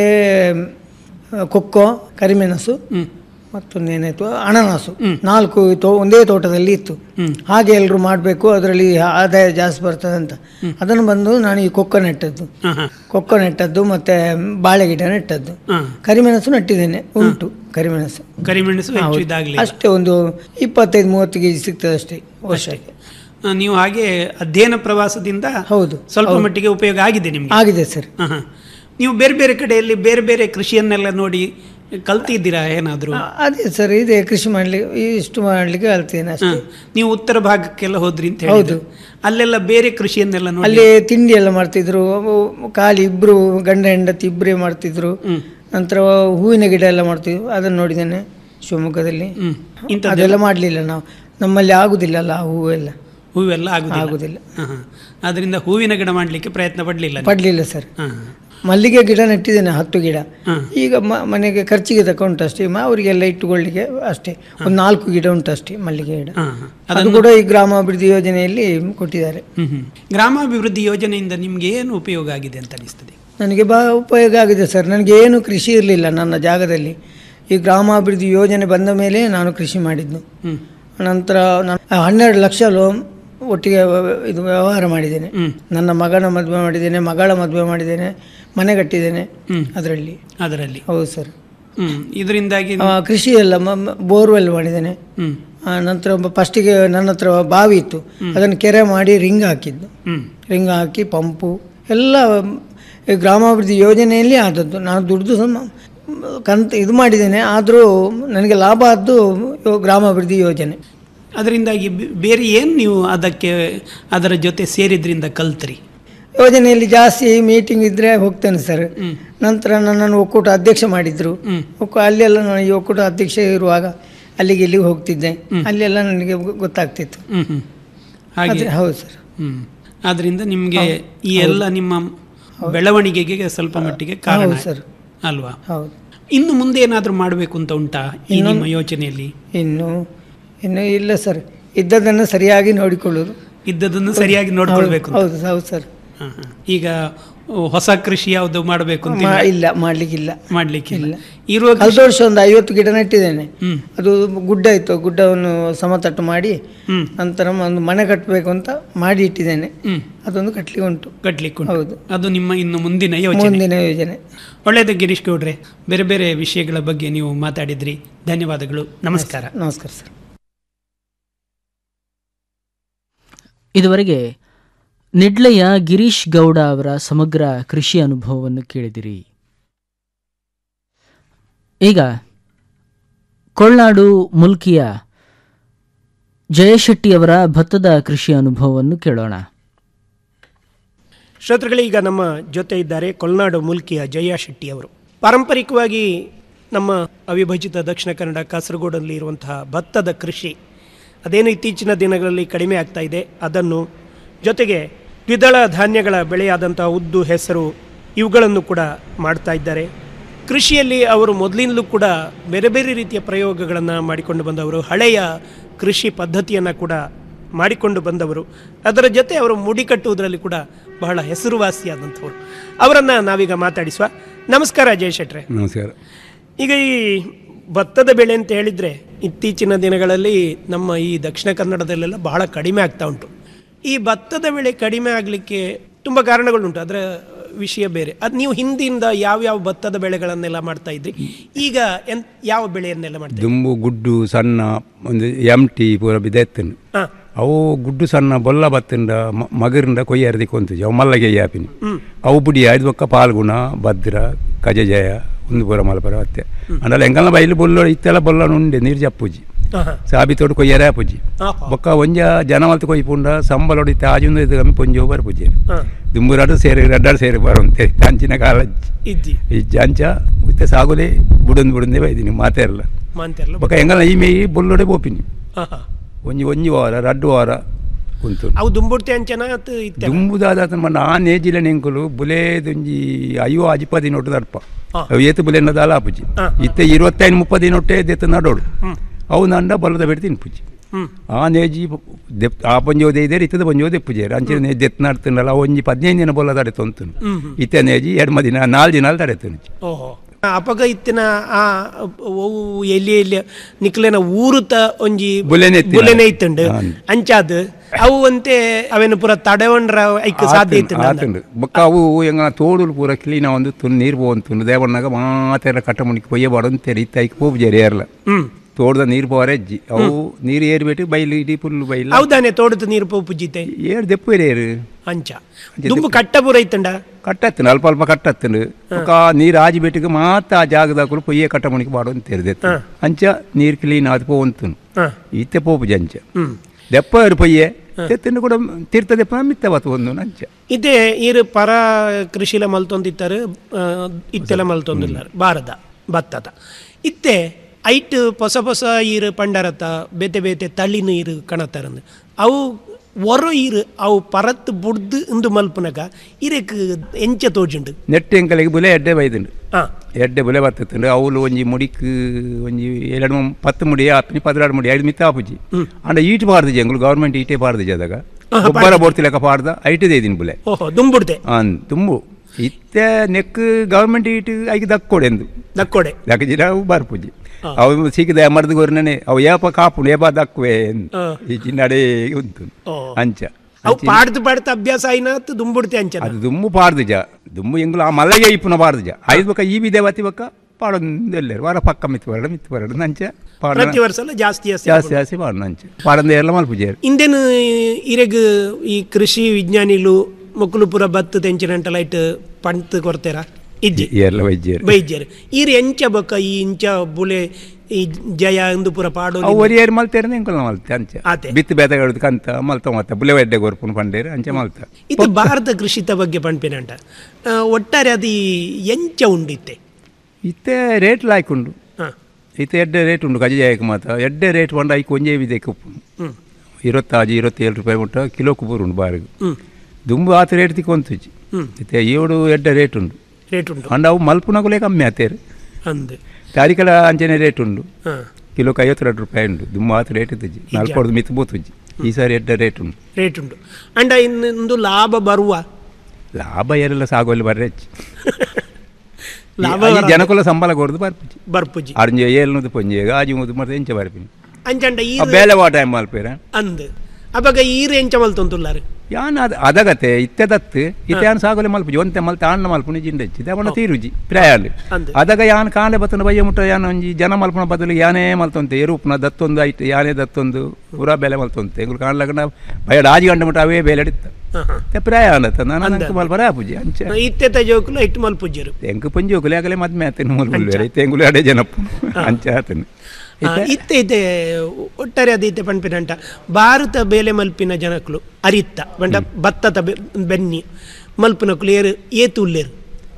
ಆ, ಕೊಕ್ಕೋ ಕರಿಮೆಣಸು ಮತ್ತೊಂದೇನಾಯ್ತು ಅಣನಾಸು ನಾಲ್ಕು ತೋ ಒಂದೇ ತೋಟದಲ್ಲಿ ಇತ್ತು ಹಾಗೆ ಎಲ್ಲರೂ ಮಾಡಬೇಕು ಅದರಲ್ಲಿ ಆದಾಯ ಜಾಸ್ತಿ ಬರ್ತದೆ ಅಂತ ಅದನ್ನು ಬಂದು ನಾನು ಈ ಕೊಕ್ಕೋ ನೆಟ್ಟದ್ದು
ಹಾ ಹಾ
ಕೊಕ್ಕೋ ನೆಟ್ಟದ್ದು ಮತ್ತೆ ಬಾಳೆ ಗಿಡ ನೆಟ್ಟದ್ದು
ಹಾ
ಕರಿಮೆಣಸು ನೆಟ್ಟಿದ್ದೇನೆ ಉಂಟು ಕರಿಮೆಣಸು
ಕರಿಮೆಣಸು ಹೆಚ್ಚು
ಹೌದು.
ಇದಾಗಲಿ
ಅಷ್ಟೇ ಒಂದು ಇಪ್ಪತ್ತೈದು ಮೂವತ್ತು ಕೆಜಿ ಸಿಗ್ತದೆ ಅಷ್ಟೇ ವರ್ಷಕ್ಕೆ
ನೀವು ಹಾಗೆ ಅಧ್ಯಯನ ಪ್ರವಾಸದಿಂದ
ಹೌದು
ಸ್ವಲ್ಪ
ಹೌದು.
ಮಟ್ಟಿಗೆ ಉಪಯೋಗ ಆಗಿದೆ ನಿಮ್ಗೆ
ಆಗಿದೆ ಸರ್
ಹಾ, ಹಾ. ನೀವು ಬೇರೆ ಬೇರೆ ಕಡೆಯಲ್ಲಿ ಬೇರೆ ಬೇರೆ ಕೃಷಿಯನ್ನೆಲ್ಲ ನೋಡಿ ಕಲ್ತಿದ್ದೀರಾ ಏನಾದರೂ
ಆ, ಅದೇ ಸರ್ ಇದೆ ಕೃಷಿ ಮಾಡ್ಲಿಕ್ಕೆ ಇಷ್ಟು ಮಾಡ್ಲಿಕ್ಕೆ ಕಲ್ತೇನೆ ಅಷ್ಟೇ
ನೀವು ಉತ್ತರ ಭಾಗಕ್ಕೆಲ್ಲ ಹೋದ್ರಿ ಅಂತ ಹೇಳಿದ್ರು ಅಲ್ಲೆಲ್ಲ ಬೇರೆ ಕೃಷಿಯನ್ನೆಲ್ಲ ನೋಡಿ
ಅಲ್ಲಿ ತಿಂಡಿ ಎಲ್ಲ ಮಾಡ್ತಿದ್ರು ಅವು ಖಾಲಿ ಇಬ್ರು ಗಂಡ ಹೆಂಡತಿ ಇಬ್ಬರೇ ಮಾಡ್ತಿದ್ರು ನಂತರ ಹೂವಿನ ಗಿಡ ಎಲ್ಲ ಮಾಡ್ತಿದ್ವು ಅದನ್ನು ನೋಡಿದ್ದೇನೆ ಶಿವಮೊಗ್ಗದಲ್ಲಿ
ಹ್ಮ್ ಇಂಥದ್ದು
ಅದೆಲ್ಲ ಮಾಡಲಿಲ್ಲ ನಾವು ನಮ್ಮಲ್ಲಿ ಆಗುದಿಲ್ಲ ಅಲ್ಲ ಆ ಹೂವೆಲ್ಲ
ಹೂವೆಲ್ಲ ಆಗುದಿಲ್ಲ
ಆಗುದಿಲ್ಲ
ಹಾ, ಹಾ. ಅದರಿಂದ ಹೂವಿನ ಗಿಡ ಮಾಡ್ಲಿಕ್ಕೆ ಪ್ರಯತ್ನ ಪಡ್ಲಿಲ್ಲ ನೀವು?
ಪಡ್ಲಿಲ್ಲ ಸರ್
ಹಾ,
ಮಲ್ಲಿಗೆ ಗಿಡ ನೆಟ್ಟಿದ್ದೇನೆ ಹತ್ತು ಗಿಡ
ಹಾ.
ಈಗ ಮ- ಮನೆಗೆ ಖರ್ಚಿಗೆ ತಗೊಂಡು ಅಷ್ಟೇ ಮ- ಅವರಿಗೆಲ್ಲ ಇಟ್ಟುಕೊಳ್ಳಿಕ್ಕೆ ಅಷ್ಟೇ ಒಂದು ನಾಲ್ಕು ಗಿಡ ಉಂಟು ಅಷ್ಟೇ ಮಲ್ಲಿಗೆ ಗಿಡ
ಹಾ, ಹಾ.
ಅದು ಕೂಡ ಈ ಗ್ರಾಮಾಭಿವೃದ್ಧಿ ಯೋಜನೆಯಲ್ಲಿ ಕೊಟ್ಟಿದ್ದಾರೆ
ಹ್ಮ್ ಹ್ಮ್. ಗ್ರಾಮಾಭಿವೃದ್ಧಿ ಯೋಜನೆಯಿಂದ ನಿಮ್ಗೆ ಏನು ಉಪಯೋಗ ಆಗಿದೆ ಅಂತ ಅನಿಸ್ತದೆ
ನನಗೆ ಬಾ ಉಪಯೋಗ ಆಗಿದೆ ಸರ್ ನನಗೆ ಏನು ಕೃಷಿ ಇರಲಿಲ್ಲ ನನ್ನ ಜಾಗದಲ್ಲಿ ಈ ಗ್ರಾಮಾಭಿವೃದ್ಧಿ ಯೋಜನೆ ಬಂದ ಮೇಲೆ ನಾನು ಕೃಷಿ ಮಾಡಿದ್ದು
ಹ್ಮ್
ನಂತರ ನಾನು ಹನ್ನೆರಡು ಲಕ್ಷ ಲೋನ್ ಒಟ್ಟಿಗೆ ವ್ಯ- ಇದು ವ್ಯವಹಾರ ಮಾಡಿದ್ದೇನೆ
ಹ್ಮ್.
ನನ್ನ ಮಗನ ಮದುವೆ ಮಾಡಿದ್ದೇನೆ ಮಗಳ ಮದುವೆ ಮಾಡಿದ್ದೇನೆ ಮನೆ ಕಟ್ಟಿದ್ದೇನೆ ಅದರಲ್ಲಿ
ಅದರಲ್ಲಿ
ಹೌದು ಸರ್
ಹ್ಮ್ ಇದರಿಂದಾಗಿ
ಆ, ಕೃಷಿ ಎಲ್ಲ ಬೋರ್ವೆಲ್ ಮಾಡಿದ್ದೇನೆ
ಹ್ಮ್
ಆ, ನಂತರ ಫಸ್ಟಿಗೆ ನನ್ನ ಹತ್ರ ಬಾವಿ ಇತ್ತು ಅದನ್ನು ಕೆರೆ ಮಾಡಿ ರಿಂಗ್ ಹಾಕಿದ್ದು
ಹ್ಮ್
ರಿಂಗ್ ಹಾಕಿ ಪಂಪು ಎಲ್ಲ ಈ ಗ್ರಾಮಾಭಿವೃದ್ಧಿ ಯೋಜನೆಯಲ್ಲಿ ಆದದ್ದು ನಾನು ದುಡ್ದು ಸಮ ಕಂತ ಇದು ಮಾಡಿದ್ದೇನೆ ಆದರೂ ನನಗೆ ಲಾಭ ಆದ್ದು ಯೋ- ಗ್ರಾಮಾಭಿವೃದ್ಧಿ ಯೋಜನೆ
ಅದರಿಂದಾಗಿ ಬೆ- ಬೇರೆ ಏನು ನೀವು ಅದಕ್ಕೆ ಅದರ ಜೊತೆ ಸೇರಿದ್ರಿಂದ ಕಲ್ತ್ರಿ
ಯೋಜನೆಯಲ್ಲಿ ಜಾಸ್ತಿ ಮೀಟಿಂಗ್ ಇದ್ದರೆ ಹೋಗ್ತೇನೆ ಸರ್ ನಂತರ ನನ್ನನ್ನು ಒಕ್ಕೂಟ ಅಧ್ಯಕ್ಷ ಮಾಡಿದ್ರು ಒಕ್ಕ ಅಲ್ಲೆಲ್ಲ ನಾನು ಈ ಒಕ್ಕೂಟ ಅಧ್ಯಕ್ಷ ಇರುವಾಗ ಅಲ್ಲಿಗೆ ಇಲ್ಲಿಗೆ ಹೋಗ್ತಿದ್ದೆ ಅಲ್ಲೆಲ್ಲ ನನಗೆ ಗೊ- ಗೊತ್ತಾಗ್ತಿತ್ತು
ಹ್ಮ್ ಹ್ಮ್ ಹಾಗೆ
ಅದೇ ಹೌದು ಸರ್
ಹ್ಮ್ ಆದ್ರಿಂದ ನಿಮಗೆ ಈ ಎಲ್ಲ ನಿಮ್ಮ ಬೆಳವಣಿಗೆಗೆ ಸ್ವಲ್ಪ ಮಟ್ಟಿಗೆ ಕಾರಣ
ಹೌದು ಸರ್.
ಅಲ್ವಾ
ಹೌದು
ಇನ್ನು ಮುಂದೆ ಏನಾದರೂ ಮಾಡಬೇಕು ಅಂತ ಉಂಟಾ ಈ ನಿಮ್ಮ ಯೋಚನೆಯಲ್ಲಿ
ಇನ್ನು ಇನ್ನು ಇಲ್ಲ ಸರ್ ಇದ್ದದನ್ನು ಸರಿಯಾಗಿ ನೋಡಿಕೊಳ್ಳೋದು
ಇದ್ದದನ್ನು ಸರಿಯಾಗಿ ನೋಡ್ಕೊಳ್ಬೇಕು ಅಂತ.
ಹೌದು ಹೌದು ಸರ್
ಹ, ಹ. ಈಗ ಓ, ಹೊಸ ಕೃಷಿ ಯಾವುದು ಮಾಡಬೇಕು ಅಂತ
ಮಾ- ಇಲ್ಲ ಮಾಡ್ಲಿಕ್ಕಿಲ್ಲ
ಮಾಡ್ಲಿಕ್ಕೆ
ಇಲ್ಲ
ಇರುವ
ಕಳೆದ ವರ್ಷ ಒಂದು ಐವತ್ತು ಗಿಡ ನೆಟ್ಟಿದ್ದೇನೆ
ಹ್ಮ್.
ಅದು ಗುಡ್ಡ ಇತ್ತು ಗುಡ್ಡವನ್ನು ಸಮತಟ್ಟು ಮಾಡಿ
ಹ್ಮ್.
ನಂತರ ಒಂದು ಮನೆ ಕಟ್ಟಬೇಕು ಅಂತ ಮಾಡಿ ಇಟ್ಟಿದ್ದೇನೆ
ಹ್ಮ್.
ಅದೊಂದು ಕಟ್ಟಲಿಕ್ಕೆ ಉಂಟು
ಕಟ್ಲಿಕ್ಕೆ ಉಂಟು.
ಹೌದು.
ಅದು ನಿಮ್ಮ ಇನ್ನು ಮುಂದಿನ ಯೋಚನೆ
ಮುಂದಿನ ಯೋಜನೆ
ಒಳ್ಳೆಯದು ಗಿರೀಶ್ ಗೌಡ್ರೆ ಬೇರೆ ಬೇರೆ ವಿಷಯಗಳ ಬಗ್ಗೆ ನೀವು ಮಾತಾಡಿದ್ರಿ ಧನ್ಯವಾದಗಳು ನಮಸ್ಕಾರ
ನಮಸ್ಕಾರ ಸರ್
ಇದುವರೆಗೆ ನಿಡ್ಲೆಯ ಗಿರೀಶ್ ಗೌಡ ಅವರ ಸಮಗ್ರ ಕೃಷಿ ಅನುಭವವನ್ನು ಕೇಳಿದಿರಿ ಈಗ ಕೊಳ್ನಾಡು ಮುಲ್ಕಿಯ ಜಯಶೆಟ್ಟಿ ಅವರ ಭತ್ತದ ಕೃಷಿ ಅನುಭವವನ್ನು ಕೇಳೋಣ
ಶ್ರೋತೃಗಳೇ ಈಗ ನಮ್ಮ ಜೊತೆ ಇದ್ದಾರೆ ಕೊಲ್ನಾಡು ಮುಲ್ಕಿಯ ಜಯ ಶೆಟ್ಟಿ ಅವರು ಪಾರಂಪರಿಕವಾಗಿ ನಮ್ಮ ಅವಿಭಜಿತ ದಕ್ಷಿಣ ಕನ್ನಡ ಕಾಸರಗೋಡಲ್ಲಿ ಇರುವಂತಹ ಭತ್ತದ ಕೃಷಿ ಅದೇನು ಇತ್ತೀಚಿನ ದಿನಗಳಲ್ಲಿ ಕಡಿಮೆ ಆಗ್ತಾ ಇದೆ ಅದನ್ನು ಜೊತೆಗೆ ದ್ವಿದಳ ಧಾನ್ಯಗಳ ಬೆಳೆಯಾದಂತಹ ಉದ್ದು ಹೆಸರು ಇವುಗಳನ್ನು ಕೂಡ ಮಾಡ್ತಾ ಇದ್ದಾರೆ ಕೃಷಿಯಲ್ಲಿ ಅವರು ಮೊದಲಿಂದಲೂ ಕೂಡ ಬೇರೆ ಬೇರೆ ರೀತಿಯ ಪ್ರಯೋಗಗಳನ್ನು ಮಾಡಿಕೊಂಡು ಬಂದವರು ಹಳೆಯ ಕೃಷಿ ಪದ್ಧತಿಯನ್ನು ಕೂಡ ಮಾಡಿಕೊಂಡು ಬಂದವರು ಅದರ ಜೊತೆ ಅವರು ಮುಡಿ ಕಟ್ಟುವುದರಲ್ಲಿ ಕೂಡ ಬಹಳ ಹೆಸರುವಾಸಿಯಾದಂಥವ್ರು ಅವರನ್ನು ನಾವೀಗ ಮಾತಾಡಿಸುವ ನಮಸ್ಕಾರ ಜಯಶೆಟ್ರೆ
ನಮಸ್ಕಾರ
ಈಗ ಈ ಭತ್ತದ ಬೆಳೆ ಅಂತ ಹೇಳಿದರೆ ಇತ್ತೀಚಿನ ದಿನಗಳಲ್ಲಿ ನಮ್ಮ ಈ ದಕ್ಷಿಣ ಕನ್ನಡದಲ್ಲೆಲ್ಲ ಬಹಳ ಕಡಿಮೆ ಆಗ್ತಾ ಉಂಟು ಈ ಭತ್ತದ ಬೆಳೆ ಕಡಿಮೆ ಆಗಲಿಕ್ಕೆ ತುಂಬ ಕಾರಣಗಳುಂಟು ಅದರ ವಿಷಯ ಬೇರೆ ಅದು ನೀವು ಹಿಂದಿಂದ ಯಾವ್ಯಾವ ಭತ್ತದ ಬೆಳೆಗಳನ್ನೆಲ್ಲ ಮಾಡ್ತಾ ಇದ್ರಿ ಈಗ ಎನ್ ಯಾವ ಬೆಳೆಯನ್ನೆಲ್ಲ ಮಾಡ್ತಾ
ದುಂಬು ಗುಡ್ಡು ಸಣ್ಣ ಒಂದು ಎಮ್ ಟಿ ಪೂರ ಬಿದ್ದೆತ್ತನು
ಹಾ.
ಅವು ಗುಡ್ಡು ಸಣ್ಣ ಬೊಲ್ಲ ಬತ್ತಿಂದ ಮ- ಮಗರಿಂದ ಕೊಯ್ಯಾರದಿ ಕೊಂತಿಜಿ ಅವು ಮಲ್ಲಗೆ ಯಾಪಿನಿ ಅವು ಬುಡಿ ಐದು ಪಕ್ಕ ಪಾಲ್ಗುಣ ಭದ್ರ ಕಜಜಯ ಒಂದು ಪೂರ ಮಲಪರ ಅತ್ತೆ ಅಂಡಲ್ಲ ಎಂಕಲ್ನ ಬೈಲು ಬೊಲ್ಲ ಇತ್ತೆಲ್ಲ ಬೊಲ್ಲ ಉಂಡೆ ನೀರು ಜಪ್ಪುಜಿ
ಆಹಾ.
ಸಾಬಿ ಕೊಯ್ಯಾರ ಆಪುಜಿ
ಆಹಾ.
ಬೊಕ್ಕ ಒಂಜ ಜನ ಮಲ್ತು ಕೊಯ್ ಪುಂಡ ಸಂಬಳ ಹೊಡಿತೆ ಆಜುಂದು ಇದು ಕಮ್ಮಿ ಪೊಂಜಿ ಹೋಗಿ ಬರ್ಪುಜಿ
ಹಾ.
ದುಂಬುರಾಡು ಸೇರಿ ರಡ್ಡಾಡು ಸೇರಿ ಬರುವಂತೆ ಅಂಚಿನ ಕಾಲ
ಇದ್ದಿ
ಈ ಜಾಂಚ ಮತ್ತೆ ಸಾಗುಲೆ ಬುಡಂದು ಬುಡಂದೇ ಬೈದಿನಿ ಮಾತೇ ಇರಲ್ಲ
ಮಾಂತೆಲ್ಲ
ಬೊಕ ಎಂಗಲ ಈ ಮೇಯಿ ಬೊಲ್ಲೊಡೆ ಬೋಪಿನಿ
ಆಹಾ.
ಒಂಜಿ ಒಂಜಿ ವಾರ ರಡ್ಡು ವಾರ ಕುಂತು
ಅವು ದುಂಬುಡ್ತೆ ಅಂಚನ ಅತ್ ಇತ್ತೆ
ದುಂಬುದಾದ ಮಣ್ಣ ಆ ನೇಜಿಲ ನೆಂಕುಲು ಬುಲೇದೊಂಜಿ ಅಯ್ಯೋ ಅಜಿಪದಿ ನೋಟು ದರ್ಪ
ಹಾ.
ಅವು ಏತು ಬುಲೆನ ದಾಲ ಆಪುಜಿ
ಹಾ.
ಇತ್ತೆ ಇರುವತ್ತೈದು ಮುಪ್ಪದಿ ನೊಟ್ಟೆ ದೆತ್ತ ನಡೋಡು ಅವು ನಂಡ ಬಲ್ಲದ ಬೆಡ್ದು ತಿನ್ಪುಜಿ
ಹ್ಮ್.
ಆ ನೇಜಿ ದೆಪ್ ಆ ಪಂಜೋದೆ ಇದೆ ಇತ್ತದ ಪಂಜೋದೆ ಪುಜೇರು ಅಂಚಿನ ನೇಜಿ ದೆತ್ ನಡ್ತನಲ್ಲ ಒಂಜಿ ಪದಿನೈದು ದಿನ ಬೊಲ್ಲ ತಡೆ ತೊಂತನು ಇತ್ತೆ ನೇಜಿ ಎರಡು ದಿನ ನಾಲ್ಕು ದಿನ ತಡೆತನು
ಓಹೋ ಅಪಗ ಇತ್ತಿನ ಆ ಅವು ಎಲ್ಲಿ ಎಲ್ಲಿ ನಿಕ್ಲೆನ ಊರುತ ಒಂಜಿ
ಬುಲೆನೆ ಇತ್ತಿನ.
ಬುಲೆನೆ ಇತ್ತುಂಡು
ಹಾನ್.
ಅಂಚಾದ್ ಅವು ಅಂತೆ ಅವೇನು ಪೂರ ತಡೆವಂಡ್ರ ಐಕ್ ಸಾಧ್ಯ ಇತ್ತು
ಆತುಂಡು ಬೊಕ್ಕ ಅವು ಎಂಗ ತೋಡುಲು ಪೂರ ಕ್ಲೀನ ಒಂದು ತುನ್ ನೀರು ಪೋವಂತುಂಡು ದೇವಣ್ಣಗ ಮಾತೆರ ಕಟ್ಟ ಮುಣಿకి పోయేవాడు తెరి ఇత్తైకి పోపు చేరేర్ల
ಹ್ಮ್
తోడుದ ನೀರು పోరెజ్జి అవు నీరు ఏరిపెట్టి బయలు ఇడి పుల్లు బయలు
ಹೌದಾನೆ ತೋಡುತ್ತ ನೀರು ಪೋ ಪುಜ್ಜಿತೆ
ఏడు దెప్పు ఏరేరు
ಅಂಚ ದುಂಬು ಕಟ್ಟ ಪೂರ ಇತ್ತಂಡ
కట్టత్తుండు అల్ప అల్ప కట్టత్తుండు ఒక నీరు ఆజి పెట్టుకు మాత ఆ జాగదాకులు పొయ్యే కట్ట మునికి పాడు తెరిదెత్తు అంచ నీరు క్లీన్ అది పోవంతును
ಹಾ
ఇత్తే పోపు జంచ
ಹ್ಮ್
దెప్పారు పొయ్యే తెత్తుండు కూడా తీర్థ దెప్ప మిత్త బతు ಒಂದು ಅಂಚ
ಇದೇ ಈರು ಪರ ಕೃಷಿಲ ಮಲ್ತೊಂದಿತ್ತಾರೆ ಇತ್ತೆಲ್ಲ ಮಲ್ತೊಂದಿಲ್ಲ ಬಾರದ ಭತ್ತದ ಇತ್ತೆ ಐಟ್ ಹೊಸ ಹೊಸ ಈರು ಪಂಡರತ ಬೇತೆ ಬೇತೆ ತಳಿನ ಈರು ಕಣತಾರಂದು ಅವು ಒರ ಈರು ಅವು ಪರತ್ ಬುಡ್ದು ಇಂದು ಮಲ್ಪನಗ ಇರಕ್ ಎಂಚ ತೋಜುಂಡು
ನೆಟ್ ಎಂಕಲಿಗೆ ಬುಲೆ ಎಡ್ಡೆ ಬೈದುಂಡು
ಹಾ
ಎಡ್ಡೆ ಬುಲೆ ಬತ್ತುಂಡು ಅವಳು ಒಂಜಿ ಮುಡಿಕ್ ಒಂಜಿ ಎರಡು ಪತ್ತು ಮುಡಿ ಆಪಿನಿ ಪದಿನಾರು ಮುಡಿ ಐದು ಮಿತ್ತ ಆಪುಜಿ ಅಂಡ ಈಟ್ ಪಾಡ್ದು ಎಂಗ್ಳು ಗೌರ್ಮೆಂಟ್ ಈಟೇ ಪಾಡ್ದು ಜದಾಗ ಗೊಬ್ಬರ ಬೋಡ್ತಿಲಕ ಪಾಡ್ದ ಐಟದೇ ಇದೀನಿ ಬುಲೆ
ಓಹೋ ದುಂಬುಡ್ದೆ
ಅನ್ ತುಂಬು ಇತ್ತೆ ನೆಕ್ ಗೌರ್ಮೆಂಟ್ ಈಟ್ ಐಗೆ ದಕ್ಕೊಡೆಂದು
ದಕ್ಕೋಡೆ
ದಕ್ಕಜಿರ ಅವು ಬರ್ಪುಜಿ ಅವು ಸಿಕ್ಕಿದ ಮರ್ದು ಗೊರ್ನನೆ ಅವು ಏಪ ಕಾಪುಡು ಏಪ ದಕ್ಕುವೆ
ಹಾ.
ಈ ಚಿನ್ನಡೆ ಉಂಟು
ಓ.
ಅಂಚ
ಅವು ಪಾಡ್ದು ಪಾಡ್ದು ಅಭ್ಯಾಸ ಆಯ್ನಾತ್ ದುಂಬುಡ್ತೆ ಅಂಚನ
ಅದು ದುಮ್ಮು ಪಾಡ್ದುಜ ದುಮ್ಮು ಎಂಗ್ಲು ಆ ಮಲ್ಲಗೆ ಇಪ್ಪುನ ಪಾಡ್ದುಜ ಐದು ಬಕ್ಕ ಈ ಬಿದೆ ಬತ್ತಿ ಬಕ್ಕ ಪಾಡೊಂದೆಲ್ಲರು ವಾರ ಪಕ್ಕ ಮಿತ್ತು ಬರಡು ಮಿತ್ತು ಬರಡು ನಂಚ ಪಾಡ
ಪ್ರತಿ ವರ್ಷ ಜಾಸ್ತಿ ಜಾಸ್ತಿ
ಜಾಸ್ತಿ ಜಾಸ್ತಿ ಪಾಡ ನಂಚ ಪಾಡಂದ ಎಲ್ಲ ಮಲ್ಪುಜೇರು
ಇಂದೇನು ಇರೆಗ್ ಈ ಕೃಷಿ ವಿಜ್ಞಾನಿಲು ಮೊಕ್ಕಲು ಪೂರ ಬತ್ತು ತೆಂಚಿನಂಟಲ ಇಟ್ಟು ಪಂತ್ ಕೊಡ್ತೇರಾ ಇಜ್ಜಿ
ಎಲ್ಲ ವೈದ್ಯರು
ಬೈದ್ಯರು ಈರು ಎಂಚ ಬೊಕ್ಕ ಈ ಇಂಚ ಬುಲೆ ಈ ಜಯ ಎಂದು ಪೂರ ಪಾಡೋ
ಅವು ಒರಿಯೇರು ಮಲ್ತೇರೆ ಎಂಕುಲ ಮಲ್ತೆ ಅಂಚೆ
ಆತೆ.
ಬಿತ್ತು ಬೇತಗಾಡುದು ಕಂತ ಮಲ್ತ ಮತ್ತ ಬುಲೆ ಎಡ್ಡೆ ಗೊರ್ಪುನ್ ಪಂಡೇರು ಅಂಚೆ ಮಲ್ತ
ಇದು ಭಾರತ ಕೃಷಿತ ಬಗ್ಗೆ ಪಂಪಿನಂಟ ಆ, ಒಟ್ಟಾರೆ ಅದು ಈ ಎಂಚ ಉಂಡಿತ್ತೆ
ಇತ್ತೆ ರೇಟ್ ಲಾಯ್ಕುಂಡು
ಹಾ
ಇತ್ತೆ ಎಡ್ಡೆ ರೇಟ್ ಉಂಡು ಕಜಿಯಾಯಕ್ಕೆ ಮಾತ ಎಡ್ಡೆ ರೇಟ್ ಪಂಡ ಐಕ್ ಒಂಜೇ ವಿದೆ ಕುಪ್ಪು
ಹ್ಮ್
ಇರತ್ತಾಜಿ ಇರತ್ತೇಳು ರೂಪಾಯಿ ಮುಟ್ಟ ಕಿಲೋ ಕುಬೂರು ಉಂಡು ಬಾರಿಗು
ಹ್ಮ್
ದುಂಬು ಆತ ರೇಟ್ ತಿಕ್ಕೊಂತುಜಿ
ಹ್ಮ್.
ಇತ್ತೆ ಏಳು ಎಡ್ಡೆ ರೇಟ್ ಉಂಡು
ರೇಟ್ ಉಂಟು
ಅಂಡ ಅವು ಮಲ್ಪುನಗುಲೇ ಕಮ್ಮಿ ಆತೇರು
ಅಂದೆ
ತಾರಿಕಲ ಅಂಚನೆ ರೇಟ್ ಉಂಡು
ಹಾ
ಕಿಲೋಕ್ಕೆ ಐವತ್ತೆರಡು ರೂಪಾಯಿ ಉಂಡು ದುಂಬು ಆತ ರೇಟ್ ಇತ್ತಜಿ ನಾಲ್ಕು ಮಿತ್ ಬೋತುಜಿ ಈ ಸಾರಿ ಎಡ್ಡೆ ರೇಟ್ ಉಂಡು
ರೇಟ್ ಉಂಟು ಅಂಡ ಇನ್ನೊಂದು ಲಾಭ ಬರುವ
ಲಾಭ ಏರೆಲ್ಲ ಸಾಗೋಲ್ಲಿ ಬರ್ರೆ ಹೆಚ್ಚು
ಲಾಭ
ಈ ಜನಕುಲ ಸಂಬಳ ಕೊಡ್ದು ಬರ್ಪುಜಿ
ಬರ್ಪುಜಿ
ಅರ್ಜಿ ಏಳ್ನೂದು ಪೊಂಜಿ ಆಜಿ ಮುದು ಮತ್ತೆ ಎಂಚ ಬರ್ಪಿನಿ
ಅಂಚಂಡ ಈ
ಆ ಬೇಲೆ ವಾ ಟೈಮ್ ಮಲ್ಪೇರ
ಅಂದ್ ಅವಾಗ ಈರು ಎಂಚ ಮಲ್ತೊಂದುಲ್ಲಾರು
ಯಾನ್ ಅದ ಅದಗತೆ ಇತ್ತೆ ದತ್ತು ಇತ್ತೆ ಯಾನ್ ಸಾಗೋಲೆ ಮಲ್ಪುಜಿ ಒಂತೆ ಮಲ್ತ ಅಣ್ಣ ಮಲ್ಪುನಿ ಜಿಂಡೆಚ್ಚಿ ದೇವಣ್ಣ ತೀರುಜಿ ಪ್ರಯಾಲಿ
ಅಂದ್.
ಅದಾಗ ಯಾನ್ ಕಾಂಡೆ ಬತ್ತನ ಬಯ್ಯ ಮುಟ್ಟ ಯಾನ್ ಒಂಜಿ ಜನ ಮಲ್ಪನ ಬದಲು ಯಾನೇ ಮಲ್ತೊಂತೆ ಎರುಪ್ನ ದತ್ತೊಂದು ಐಟ್ ಯಾನೇ ದತ್ತೊಂದು ಪೂರಾ ಬೇಲೆ ಮಲ್ತೊಂತೆ ಎಂಗುಲು ಕಾಣ್ಲಗನ ಬಯ ಆಜಿ ಗಂಟೆ ಮುಟ್ಟ ಅವೇ ಬೇಲೆ ಅಡಿತ್ತ
ಹಾ ಹಾ
ತೆ ಪ್ರಯಾಣ ಅನ್ನತ್ತ ನಾನು ಅಂಕ ಮಲ್ಪರ ಆಪುಜಿ ಅಂಚೆ
ಇತ್ತೆ ತಜೋಕುಲ ಇಟ್ಟು ಮಲ್ಪುಜ್ಜರು
ಎಂಕು ಪಂಜಿ ಹೋಗಲಿ ಆಗಲೇ ಮದ್ಮೆ ಆತೇನು ಮಲ್ಪುಲ್ವೇರೆ ಇತ್ತೆ ಎಂಗುಲು ಅಡೆ ಜನಪ್ಪು ಅಂಚೆ ಆತನು
ಆ, ಇತ್ತೆ ಇತ್ತೆ ಒಟ್ಟಾರೆ ಅದು ಇತ್ತೆ ಪಂಪಿನಂಟ ಭಾರತ ಬೇಲೆ ಮಲ್ಪಿನ ಜನಕುಲು ಅರಿತ್ತ ಬಂಡ ಭತ್ತದ ಬೆ- ಬೆನ್ನಿ ಮಲ್ಪಿನಕುಲು ಏರು ಏತು ಉಲ್ಲೇರು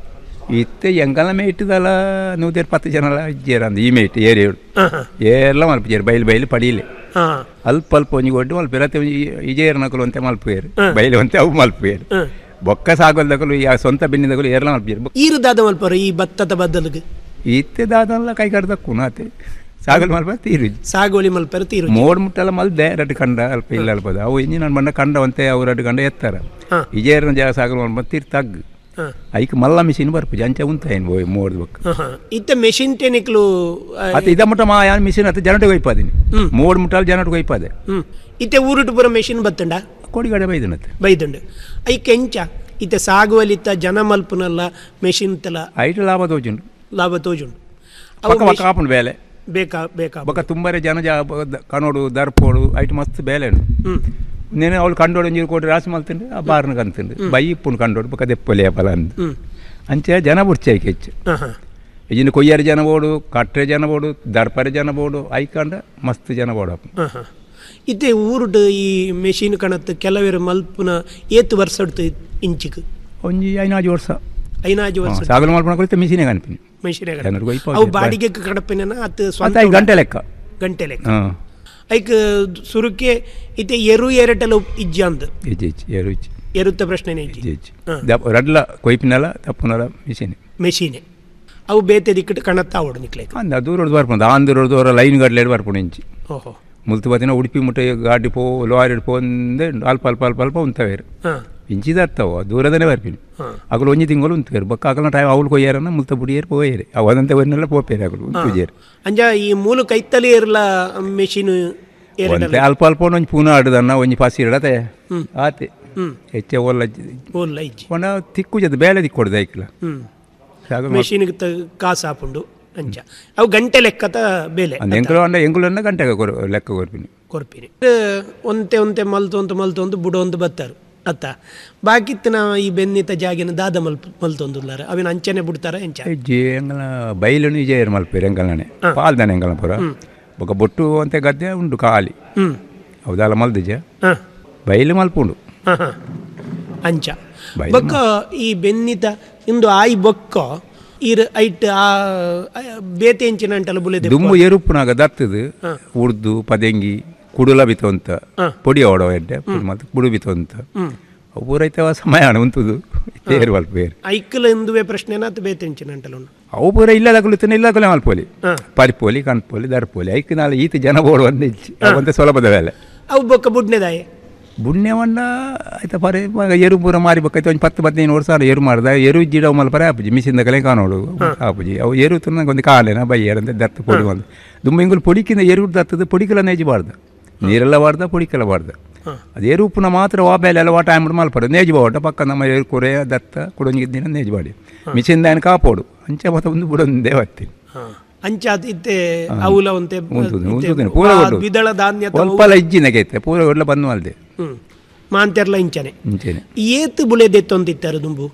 ಇತ್ತೆ ಎಂಗಲ ಮೇಯ್ಟದಲ್ಲ ನೂತೇರು ಪತ್ತು ಜನ ಇಜ್ಜೇರ ಅಂದ ಈ ಮೇಯ್ಟ್ ಏರಿಯೋಡು
ಹಾ ಹಾ
ಏರ್ಲ ಮಲ್ಪಿಜೇರು ಬೈಲು ಬೈಲು ಪಡೀಲೆ
ಹಾ
ಅಲ್ಪ ಅಲ್ಪ ಒಂಜಿ ಕೊಟ್ಟು ಮಲ್ಪೇರು ಅತ್ತೆ ಇಜೇರ್ ನಕಲು ಅಂತೆ ಮಲ್ಪೇರು
ಹ್ಮ್.
ಬೈಲು ಅಂತೆ ಅವು ಮಲ್ಪೇರು
ಹ್ಮ್.
ಬೊಕ್ಕ ಸಾಗೋಲ್ದಕಲು ಯಾ ಸ್ವಂತ ಬೆನ್ನಿದಕಲು ಏರ್ಲ ಮಲ್ಪೇರು
ಈರು ದಾದ ಮಲ್ಪರು ಈ ಭತ್ತದ ಬದ್ದಲಿಗೆ
ಇತ್ತೆ ದಾದಲ್ಲ ಕೈ ಕಡ್ದಕ್ಕು ನಾತೆ ಸಾಗಲ್ ಮಲ್ಪ ತೀರು
ಸಾಗೋಳಿ ಮಲ್ಪರು ತೀರು
ಮೋಡ್ ಮುಟ್ಟೆಲ್ಲ ಮಲ್ದೆ ರಡ್ಡು ಕಂಡ ಅಲ್ಪ ಇಲ್ಲ ಅಲ್ಪದ ಅವು ಇಂಜಿ ನನ್ನ ಬಣ್ಣ ಕಂಡವಂತೆ ಅವು ರಡ್ಡು ಕಂಡ ಎತ್ತಾರ
ಹಾ.
ಇಜೇರ್ನ ಜಾಗ ಸಾಗಲ್ ಮಲ್ಪ ತೀರ್ ತಗ್ಗು
ಹಾ
ಐಕ್ ಮಲ್ಲ ಮಿಷಿನ್ ಬರ್ಪುಜಿ ಅಂಚೆ ಉಂತ ಏನು ಬೋಯ್ ಮೋಡ್ ಬೊಕ್ಕ
ಹಾ ಹಾ ಇತ್ತೆ ಮೆಷಿನ್ ಟೆನಿಕ್ಲು
ಅತ್ತ ಇದ ಮುಟ್ಟ ಮಾ ಯಾನ್ ಮಿಷಿನ್ ಅತ್ತ ಜನಟಿಗೆ ಒಯ್ಪಾದಿನಿ
ಹ್ಮ್.
ಮೂಡ್ ಮುಟ್ಟಾಲ್ ಜನಟಿಗೆ ಒಯ್ಪಾದೆ
ಹ್ಮ್ ಇತ್ತೆ ಊರುಟು ಪುರ ಮೆಷಿನ್ ಬತ್ತಂಡ
ಕೋಡಿಗಡೆ ಬೈದನತ್ತೆ
ಬೈದುಂಡು ಐ ಕೆಂಚ ಇತ್ತೆ ಸಾಗುವಲಿತ್ತ ಜನ ಮಲ್ಪುನಲ್ಲ ಮೆಷಿನ್ ತಲ
ಐಟ್ ಲಾಭ ತೋಜುಂಡು
ಲಾಭ ತೋಜುಂಡು ಅವು
ಪಕ್ಕ ಪಕ್ಕ
ಮೆಷಿನ್
ಆಪುಂಡು ಬೇಲೆ
ಬೇಕಾ ಬೇಕಾ
ಬೊಕ್ಕ ತುಂಬಾರೆ ಜನ ಜಾ ಬ- ದ- ಕನೋಡು ದರ್ಪೋಡು ಐಟ್ ಮಸ್ತ್ ಬೇಲೆ ಉಂಡು
ಹ್ಮ್
నేను వాళ్ళు కండోడు నీరు కోటి రాసి మళ్తుండే ఆ బారిన కంతుండే బయ్యి ఇప్పుడు కండోడు బొక్క దెప్పలే పలాంది
ಹ್ಮ್
అంచే జన బుడ్చాయి కెచ్చు
ಹಾ ಹಾ
ఇజిన కొయ్యారి జన పోడు కట్టే జన పోడు దర్పరి జన పోడు ಐಕಂಡ ಮಸ್ತ್ ಜನ ಬೋಡ
ಹಾ ಹಾ ಇತ್ತೆ ಊರುಡು ಈ ಮೆಷಿನ್ ಕಣತ್ ಕೆಲವೇರು ಮಲ್ಪುನ ಏತು ವರ್ಷ ಹೊಡ್ತು ಇಂಚಿಕ್
ಒಂಜಿ ಐನಾಜು ವರ್ಷ
ಐನಾಜು ವರ್ಷ
ಸಾಗಲು ಮಲ್ಪನ ಕೊಳಿತೆ ಮಿಸಿನೇ ಕನ್ಪಿನಿ
ಮೆಷಿನ್
ಜನರಿಗೆ ಒಯ್ಪ
ಅವು ಬಾಡಿಗೆ ಕಡಪಿನ ಅತ್
ಮತ್ತೆ
ಸ್ವಂತ
ಐದು ಗಂಟೆ ಲೆಕ್ಕ
ಗಂಟೆ ಲೆಕ್ಕ
ಹಾಂ
ಐಕ್ ಸುರುಕೆ ಇತ್ತೆ ಎರು ಎರಟಲು ಇಜ್ಜಿ ಅಂದ್
ಇಜ್ಜಿ ಇಜ್ಜಿ ಏರು ಇಜ್ಜಿ
ಎರುತ್ತ ಪ್ರಶ್ನೆನೇ ಇಜ್ಜಿ
ಇಜ್ಜಿ ಇಜ್ಜಿ
ಹಾ.
ದಪ್ ರಡ್ಲ ಕೊಯ್ಪಿನಲ್ಲ ತಪ್ಪುನಲ್ಲ ಮಿಸಿನೇ
ಮೆಷಿನೆ ಅವು ಬೇತೆ ದಿಕ್ಕಟ್ಟು ಕಣತ್ತ ಓಡು ನಿಕ್ಲೇಕ
ಅಂದ ದೂರ ಬರ್ಪುಂಡು ಆಂಧ್ರ ದೂರ ಲೈನ್ ಗಡ್ಲೆ ಬರ್ಪುಂಡು ಇಂಚಿ
ಓಹೋ
ಮುಲ್ತು ಬತ್ತಿನ ಉಡುಪಿ ಮುಟ್ಟ ಗಾಡಿ ಪೋ ಲಾರಿ ಪೋಂದೆ ಅಲ್ಪ ಅಲ್ಪ ಅಲ್ಪ ಅಲ್ಪ ಉಂತವೇರು
ಹಾ
ಇಂಚಿ ತರ್ತಾವ ದೂರದನೇ ಬರ್ಪಿನಿ
ಹಾ.
ಅಗಲು ಒಂಜಿ ತಿಂಗಳು ಉಂತೇರು ಬೊಕ್ಕ ಅಗಲ ಟೈಮ್ ಅವಳು ಕೊಯ್ಯಾರನ್ನ ಮುಲ್ತ ಬುಡಿಯೇರು ಪೋಯೇರಿ ಅವದಂತೆ ಒನ್ನೆಲ್ಲ ಪೋಪೇರಿ ಅಗಲು ಉಂತುಜೇರು
ಅಂಜ ಈ ಮೂಲು ಕೈತಲಿ ಇರಲ ಮೆಷಿನ್
ಒಂತೆ ಅಲ್ಪ ಅಲ್ಪ ಒಂಜಿ ಪೂನ ಆಡುದನ್ನ ಒಂಜಿ ಪಾಸಿ ಇಡತೆ ಆತೆ
ಹ್ಮ್
ಹೆಚ್ಚೆ ಒಲ್ಲ
ಓಲ್ಲ ಇಜ್ಜಿ
ಒಣ ತಿಕ್ಕುಜದ ಬೇಲೆ ತಿಕ್ಕೊಡ್ದು ಐಕ್ಲ
ಹ್ಮ್
ಸಾಗಲು
ಮೆಷಿನ್ಗೆ ತ ಕಾಸು ಹಾಪುಂಡು ಅಂಚ ಅವು ಗಂಟೆ ಲೆಕ್ಕದ ಬೆಲೆ
ಅಂದ ಎಂಕಲು ಅಂಡ ಎಂಕುಲನ್ನ ಗಂಟೆಗೆ ಕೊರ ಲೆಕ್ಕ ಕೊರ್ಪಿನಿ
ಕೊರ್ಪಿನಿ ಒಂತೆ ಒಂತೆ ಮಲ್ತು ಅಂತ ಮಲ್ತು ಒಂದು ಬುಡ ಒಂದು ಬತ್ತಾರು ಅತ್ತ ಬಾಕಿತ್ತಿನ ಈ ಬೆನ್ನಿತ ಜಾಗಿನ ದಾದ ಮಲ್ಪ್ ಮಲ್ತೊಂದುಲ್ಲಾರ ಅವಿನ ಅಂಚನೆ ಬಿಡ್ತಾರ ಎಂಚ
ಹೆಜ್ಜೆ ಎಂಗಲ ಬೈಲನು ಇಜೆ ಏರು ಮಲ್ಪೇರು ಎಂಗಲನೆ ಪಾಲ್ದಾನೆ ಎಂಗಲ ಪುರ ಬೊಕ್ಕ ಬೊಟ್ಟು ಅಂತೆ ಗದ್ದೆ ಉಂಡು ಖಾಲಿ
ಹ್ಮ್
ಹೌದಲ್ಲ ಮಲ್ದಿಜೆ
ಹಾ
ಬೈಲು ಮಲ್ಪುಂಡು
ಹಾ ಹಾ ಅಂಚ
ಬೈಲು
ಬೊಕ್ಕ ಈ ಬೆನ್ನಿತ ಇಂದು ಆಯಿ ಬೊಕ್ಕ ಇರ್ ಐಟ್ ಆ ಆ ಬೇತೆ ಎಂಚಿನ ಅಂಟಲ್ಲ ಬುಲೆದೆ
ದುಮ್ಮು ಎರುಪ್ಪುನಾಗ ದತ್ತದು ಉರ್ದು ಪದೆಂಗಿ ಕುಡುಲ ಬಿತ್ತೊಂತ ಪೊಡಿ ಓಡೋ ಎಡ್ಡೆ ಪುಡಿ ಮತ್ತೆ ಕುಡು ಬಿತ್ತೊಂತ
ಹ್ಮ್
ಅವು ಪೂರೈತೆ ಸಮಯ ಉಂತುದು ಏರು ಮಲ್ಪ ಬೇರೆ
ಐಕ್ಕಲ ಇಂದುವೆ ಪ್ರಶ್ನೆನ ಅತ್ ಬೇತೆ ಎಂಚಿನ ಅಂಟಲ್ಲ ಉಂಡು
ಅವು ಪೂರ ಇಲ್ಲದ ಕುಳಿತನ ಇಲ್ಲ ಕೊಲೆ ಮಲ್ಪೋಲಿ
ಹಾ.
ಪರಿಪೋಲಿ ಕಣ್ಪೋಲಿ ದರ್ಪೋಲಿ ಐಕ್ ನಾಳೆ ಈತ ಜನ ಓಡು ಒಂದೇ ಇಚ್ಚಿ ಒಂದೇ ಸುಲಭದ ವೇಲೆ
ಅವು ಬೊಕ್ಕ ಬುಡ್ನೆದಾಯೆ
ಬುಣ್ಯ ಹೊಂಡ ಆಯ್ತಾ ಪರಿ ಮಗ ಎರು ಪೂರ ಮಾರಿ ಬಕ್ಕೈತೆ ಒಂದು ಪತ್ತು ಹದಿನೈದು ವರ್ಷ ಆರು ಎರು ಮಾಡ್ದ ಎರು ಜಿಡ ಮಲ್ಪರೆ ಆಪುಜಿ ಮಿಷಿಂದ ಕಲೆ ಕಾಣೋಡು ಆಪುಜಿ ಅವು ಎರು ತುನ್ನ ಒಂದು ಕಾಲೇನ ಬೈಯರಂತೆ ದತ್ತ ಪೊಡಿ ಒಂದು ದುಮ್ಮ ಇಂಗುಲು ಪೊಡಿಕಿಂದ ಎರು ದತ್ತದ ಪೊಡಿಕಲ ನೇಜಿಬಾರ್ದು ನೀರೆಲ್ಲ ಬಾರ್ದ ಪೊಡಿಕಲ ಬಾರ್ದ ಅದು ಎರು ಉಪ್ಪುನ ಮಾತ್ರ ವಾ ಬೇಲೆ ಎಲ್ಲ ವಾ ಟೈಮ್ ಮಲ್ಪಡು ನೇಜಿ ಬಾಟ ಪಕ್ಕ ನಮ್ಮ ಎರು ಕೊರೆ ದತ್ತ ಕುಡೊಂಗಿದ್ದಿನ ನೇಜಿ ಬಾಡಿ ಮಿಷಿಂದ ಏನು ಕಾಪೋಡು ಅಂಚೆ ಮತ್ತೆ ಒಂದು ಬುಡೊಂದೇ ಬರ್ತೀನಿ
ಹಾ. ಅಂಚ ಅದ್ ಇತ್ತೆ ಅವುಲ ಒಂತೆ
ಉಂಟುದು
ಇತ್ತೆ
ಉಂಟುದು ಪೂರ
ವಾ-
ಕೊಡು
ದ್ವಿದಳ ಧಾನ್ಯ ತ-
ಸ್ವಲ್ಪಲ ಇಜ್ಜಿನಗೈತೆ ಪೂರ ಒಳ್ಳೆ ಬಂದು ಅಲ್ದೆ
ಹ್ಮ್ ಮಾಂತೆರ್ಲ ಇಂಚನೆ
ಇಂಚೆನೆ
ಏತ್ ಬುಳೆ ದೆತ್ತೊಂದಿತ್ತಾರು ದುಂಬು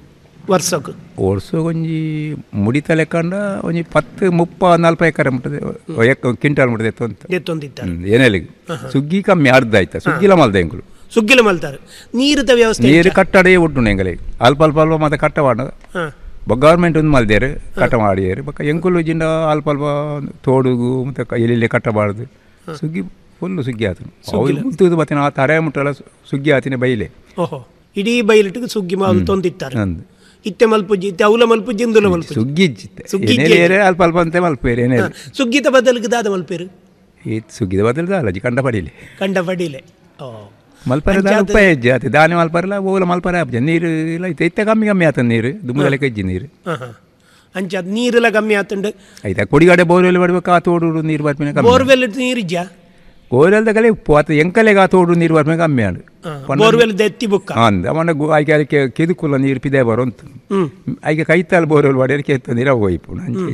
ವರ್ಷಕ್ಕೆ
ವರ್ಷ ಒಂಜಿ ಮುಡಿತ ಲೆಕ್ಕಂಡ ಒಂಜಿ ಪತ್ತು ಮುಪ್ಪ ನಲ್ಪ ಎಕರೆ ಮುಟ್ಟದೆ ಎಕ್ಕ ಕ್ವಿಂಟಾಲ್ ಮುಟ್ಟದೆ ಎತ್ತು ಅಂತ
ಎತ್ತೊಂದಿತ್ತಾರೆ
ಏನೆಲ್ಲಿಗೆ ಸುಗ್ಗಿ ಕಮ್ಮಿ ಅರ್ಧ ಆಯ್ತಾ ಸುಗ್ಗಿಲ ಮಲ್ದ ಎಂಕುಲು
ಸುಗ್ಗಿಲ ಮಲ್ತಾರೆ ನೀರಿದ ವ್ಯವಸ್ಥೆ
ನೀರು ಕಟ್ಟಡ ಉಂಟು ಎಂಗಲಿಗೆ ಅಲ್ಪ ಅಲ್ಪ ಅಲ್ಪ ಮತ್ತೆ ಕಟ್ಟ ಮಾಡ
ಹಾಂ
ಗವರ್ಮೆಂಟ್ ಒಂದು ಮಲ್ದೇರು ಕಟ್ಟ ಮಾಡಿಯರು ಬಕ್ಕ ಎಂಕುಲು ಜಿಂಡ ಅಲ್ಪ ಅಲ್ಪ ತೋಡುಗು ಮತ್ತೆ ಕ- ಎಲ್ಲಿ ಕಟ್ಟಬಾರ್ದು ಸುಗ್ಗಿ ಫುಲ್ಲು ಸುಗ್ಗಿ ಆತನು ಅವ್ರು ಮುಲ್ತುದು ಮತ್ತೆ ಆ ತರೆ ಮುಟ್ಟಲ್ಲ ಸು- ಸುಗ್ಗಿ ಆತಿನ ಬೈಲೆ
ಓಹೋ ಇಡೀ ಬೈಲಿಟ್ಟಿಗೆ ಸುಗ್ಗಿ ಮಾಲ್ ತೊಂದಿತ್ತಾರೆ
ನಂದು
ಇತ್ತೆ ಮಲ್ಪುಜಿ ಇತ್ತೆ ಅವಲ ಮಲ್ಪುಜಿ ಇಂದುಲ ಮಲ್ಪುಜಿ
ಸುಗ್ಗಿ ಇಜ್ಜಿತ್ತೆ
ಸುಗ್ಗಿ
ಏನೇಲಿ ಏರೆ ಅಲ್ಪ ಅಲ್ಪ ಅಂತ ಮಲ್ಪೇರು ಏನೇಲಿ
ಸುಗ್ಗಿತ ಬದಲಿಗೆ ದಾದ ಮಲ್ಪೇರು
ಈ ಸುಗ್ಗಿದ ಬದಲು ಅಲ್ಲಜಿ ಕಂಡ ಪಡೀಲಿ
ಕಂಡ ಪಡೀಲೆ ಓ
ಮಲ್ಪರ ಉಪ ಹೆಜ್ಜೆ ಆತ ದಾನಿ ಮಲ್ಪರಲ್ಲ ಓಲ ಮಲ್ಪರ ಆಪ್ಜ ನೀರು ಇಲ್ಲ ಇತ್ತೆ ಇತ್ತೆ ಕಮ್ಮಿ ಕಮ್ಮಿ ಆತನ ನೀರು ದುಮ್ಮದಲೆ ಕಜ್ಜಿ ನೀರು
ಹಾಂ ಹಾಂ ಅಂಚ ಅದು ನೀರೆಲ್ಲ ಕಮ್ಮಿ ಆತುಂಡು
ಆಯ್ತಾ ಕೊಡಿಗಾಡೆ ಬೋರ್ವೆಲ್ ಬಡ್ಬೇಕು ಆ ತೋಡು ನೀರು ಬರ್ಪಿನ ಕಮ್ಮಿ
ಬೋರ್ವೆಲ್ ನೀರಿಜ್ಜಾ
ಬೋರ್ವೆಲ್ ತಗಲೆ ಉಪ್ಪು ಆತ ಎಂಕಲೆಗೆ ಆ ತೋಡು ನೀರು ಬರ್ಪಿನ ಕಮ್ಮಿ ಆಡು
ಬೋರ್ವೆಲ್ ಎತ್ತಿ ಬುಕ್ಕ
ಅಂದ ಅವನ ಆಯ್ಕೆ ಅದಕ್ಕೆ ಕೆದುಕುಲ್ಲ ನೀರು ಪಿದೆ ಬರೋಂತ
ಹ್ಮ್.
ಆಯ್ಕೆ ಕೈತಾಲ ಬೋರ್ವೆಲ್ ಹೊಡೆಯರ್ ಕೆತ್ತ ನೀರು ಹೋಯ್ಪು ನಂಚೆ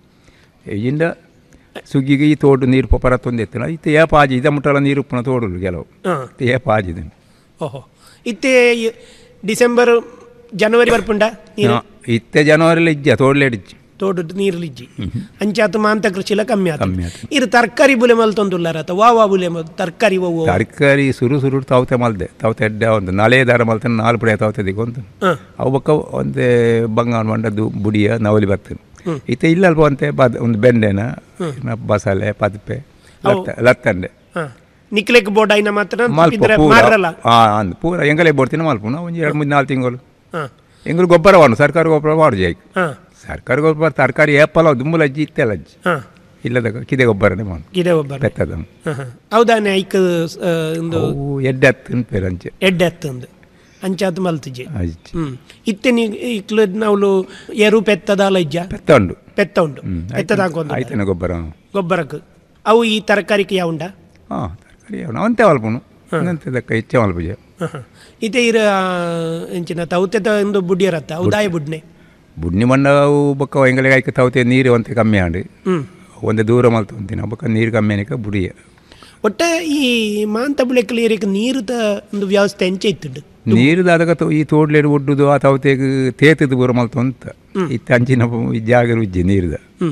ಈಗಿಂದ ಸುಗ್ಗಿಗೆ ಈ ತೋಡು ನೀರು ಪೊಪರ ತೊಂದೆತ್ತನ ಇತ್ತೆ ಏಪ ಆಜಿ ಇದ ಮುಟ್ಟಲ ನೀರು ಉಪ್ಪುನ ತೋಡು ಕೆಲವು
ಹಾಂ
ಇತ್ತೆ ಏಪ ಆಜಿದೆ
ಓಹೋ ಇತ್ತೆ ಈ ಡಿಸೆಂಬರ್ ಜನವರಿ ಬರ್ಪುಂಡ ನೀರು
ಇತ್ತೆ ಜನವರಿಲಿ ಇಜ್ಜ ತೋಡ್ಲೆ ಇಜ್ಜಿ
ತೋಡು ನೀರ್ಲಿಜ್ಜಿ ಅಂಚಾತು ಮಾಂತ ಕೃಷಿಲ ಕಮ್ಮಿ ಆತ
ಕಮ್ಮಿ ಆತು.
ಇರು ತರಕಾರಿ ಬುಲೆ ಮಲ್ ತೊಂದುಲ್ಲಾರ ಆತ ವಾ ವಾ ಬುಲೆ ಮಲ್ ತರಕಾರಿ ಓ
ತರಕಾರಿ ಸುರು ಸುರು ತಾವತೆ ಮಲ್ದೆ ತಾವತೆ ಎಡ್ಡ ಒಂದು ನಾಳೆ ದಾರ ಮಲ್ತಾನೆ ನಾಲ್ಕು ಪುಡಿಯ ತಾವತೆ ದಿಗೊಂದು
ಹಾಂ
ಅವು ಬಕ್ಕ ಒಂದೇ ಬಂಗಾನ ಮಂಡದ್ದು ಬುಡಿಯ ನವಲಿ ಬರ್ತೇನೆ ಇತ್ತೆ ಇಲ್ಲ ಅಲ್ಪ ಒಂತೆ ಬದ್ ಒಂದು ಬೆಂಡೆನ ಇನ್ನ ಬಸಳೆ ಪದಪೆ ಲತ್ತ ಲತ್ತಂಡೆ
ಹಾಂ ನಿಕ್ಲೆಕ್ ಬೋರ್ಡ್ ಐನ ಮಾತ್ರ
ಮಲ್ಪ
ಇದ್ರೆ
ಪೂರ
ಮಾರಲ್ಲ
ಆ ಅಂದ್ ಪೂರ ಎಂಗಲೇ ಬೋಡ್ತೀನಿ ಮಲ್ಪುನ ಒಂದು ಎರಡು ಮೂರು ನಾಲ್ಕು ತಿಂಗಳು
ಹಾಂ
ಎಂಗಳು ಗೊಬ್ಬರ ಮಾಡು ಸರ್ಕಾರ ಗೊಬ್ಬರ ಮಾಡು ಜಾಯ್ಕ್
ಹಾಂ
ಸರ್ಕಾರ ಗೊಬ್ಬರ ತರಕಾರಿ ಏಪಲ ದುಮ್ಮಲ ಅಜ್ಜಿ ಇತ್ತೆಲ್ಲ ಅಜ್ಜಿ
ಹಾಂ
ಇಲ್ಲದ ಕಿದೆ ಗೊಬ್ಬರನೇ ಮಾಡು
ಇದೆ ಒಬ್ಬರು
ಪೆತ್ತದ
ಹಾಂ ಹಾಂ ಹೌದಾನೆ ಐಕ್ ಆ, ಒಂದು
ಅವು ಎಡ್ಡೆ ಹತ್ತು ಪೇರು ಅಂಚೆ
ಎಡ್ಡೆ ಹತ್ತೊಂದು ಅಂಚಾತು ಮಲ್ತಿಜಿ
ಅಜ್ಜಿ
ಹ್ಮ್ ಇತ್ತೆ ನೀ ಇಕ್ಲು ನಾವು ಎರು ಪೆತ್ತದಾಲ ಇಜ್ಜ
ಪೆತ್ತ ಉಂಡು
ಪೆತ್ತ ಉಂಡು ಪೆತ್ತದ ಹಾಕೊಂದು
ಆಯ್ತೇನೆ ಗೊಬ್ಬರ
ಗೊಬ್ಬರಕ್ಕೆ ಅವು ಈ ತರಕಾರಿಗೆ ಯಾವ ಉಂಡ
ಹಾಂ ತರಕಾರಿ ಅವನು ಅವಂತೆ ಮಲ್ಪನು ಅಂತೆದಕ್ಕ ಹೆಚ್ಚೆ ಮಲ್ಪುಜ
ಇತೆ ಇರ ಎಂಚಿನ ತೌತೆದ ಒಂದು ಬುಡ್ಡಿಯರತ್ತ ಉದಾಯ ಬುಡ್ನೆ
ಬುಡ್ನಿ ಮಣ್ಣ ಅವು ಬಕ್ಕ ಎಂಗಲೆ ಆಯ್ಕೆ ತಾವತೆ ನೀರು ಒಂತೆ ಕಮ್ಮಿ ಆಂಡು
ಹ್ಮ್
ಒಂದೇ ದೂರ ಮಲ್ತು ಅಂತೀನಿ ಬಕ್ಕ ನೀರು ಕಮ್ಮಿ ಅನಿಕ ಬುಡಿಯ
ಒಟ್ಟ ಈ ಮಾಂತ ಬುಳೆಕಲಿ ಏರಿಕ ನೀರುದ ಒಂದು ವ್ಯವಸ್ಥೆ ಎಂಚೆ ಇತ್ತುಂಡು
ನೀರು ದಾದಾಗ ತೊ- ಈ ತೋಡ್ಲೇಡು ಒಡ್ಡುದು ಆ ತಾವತೆಗೆ ತೇತದ ಬೂರ ಮಲ್ತು ಅಂತ ಇತ್ತೆ ಅಂಚಿನ ಪ- ಈ ಜಾಗ ಉಜ್ಜಿ ನೀರುದ
ಹ್ಮ್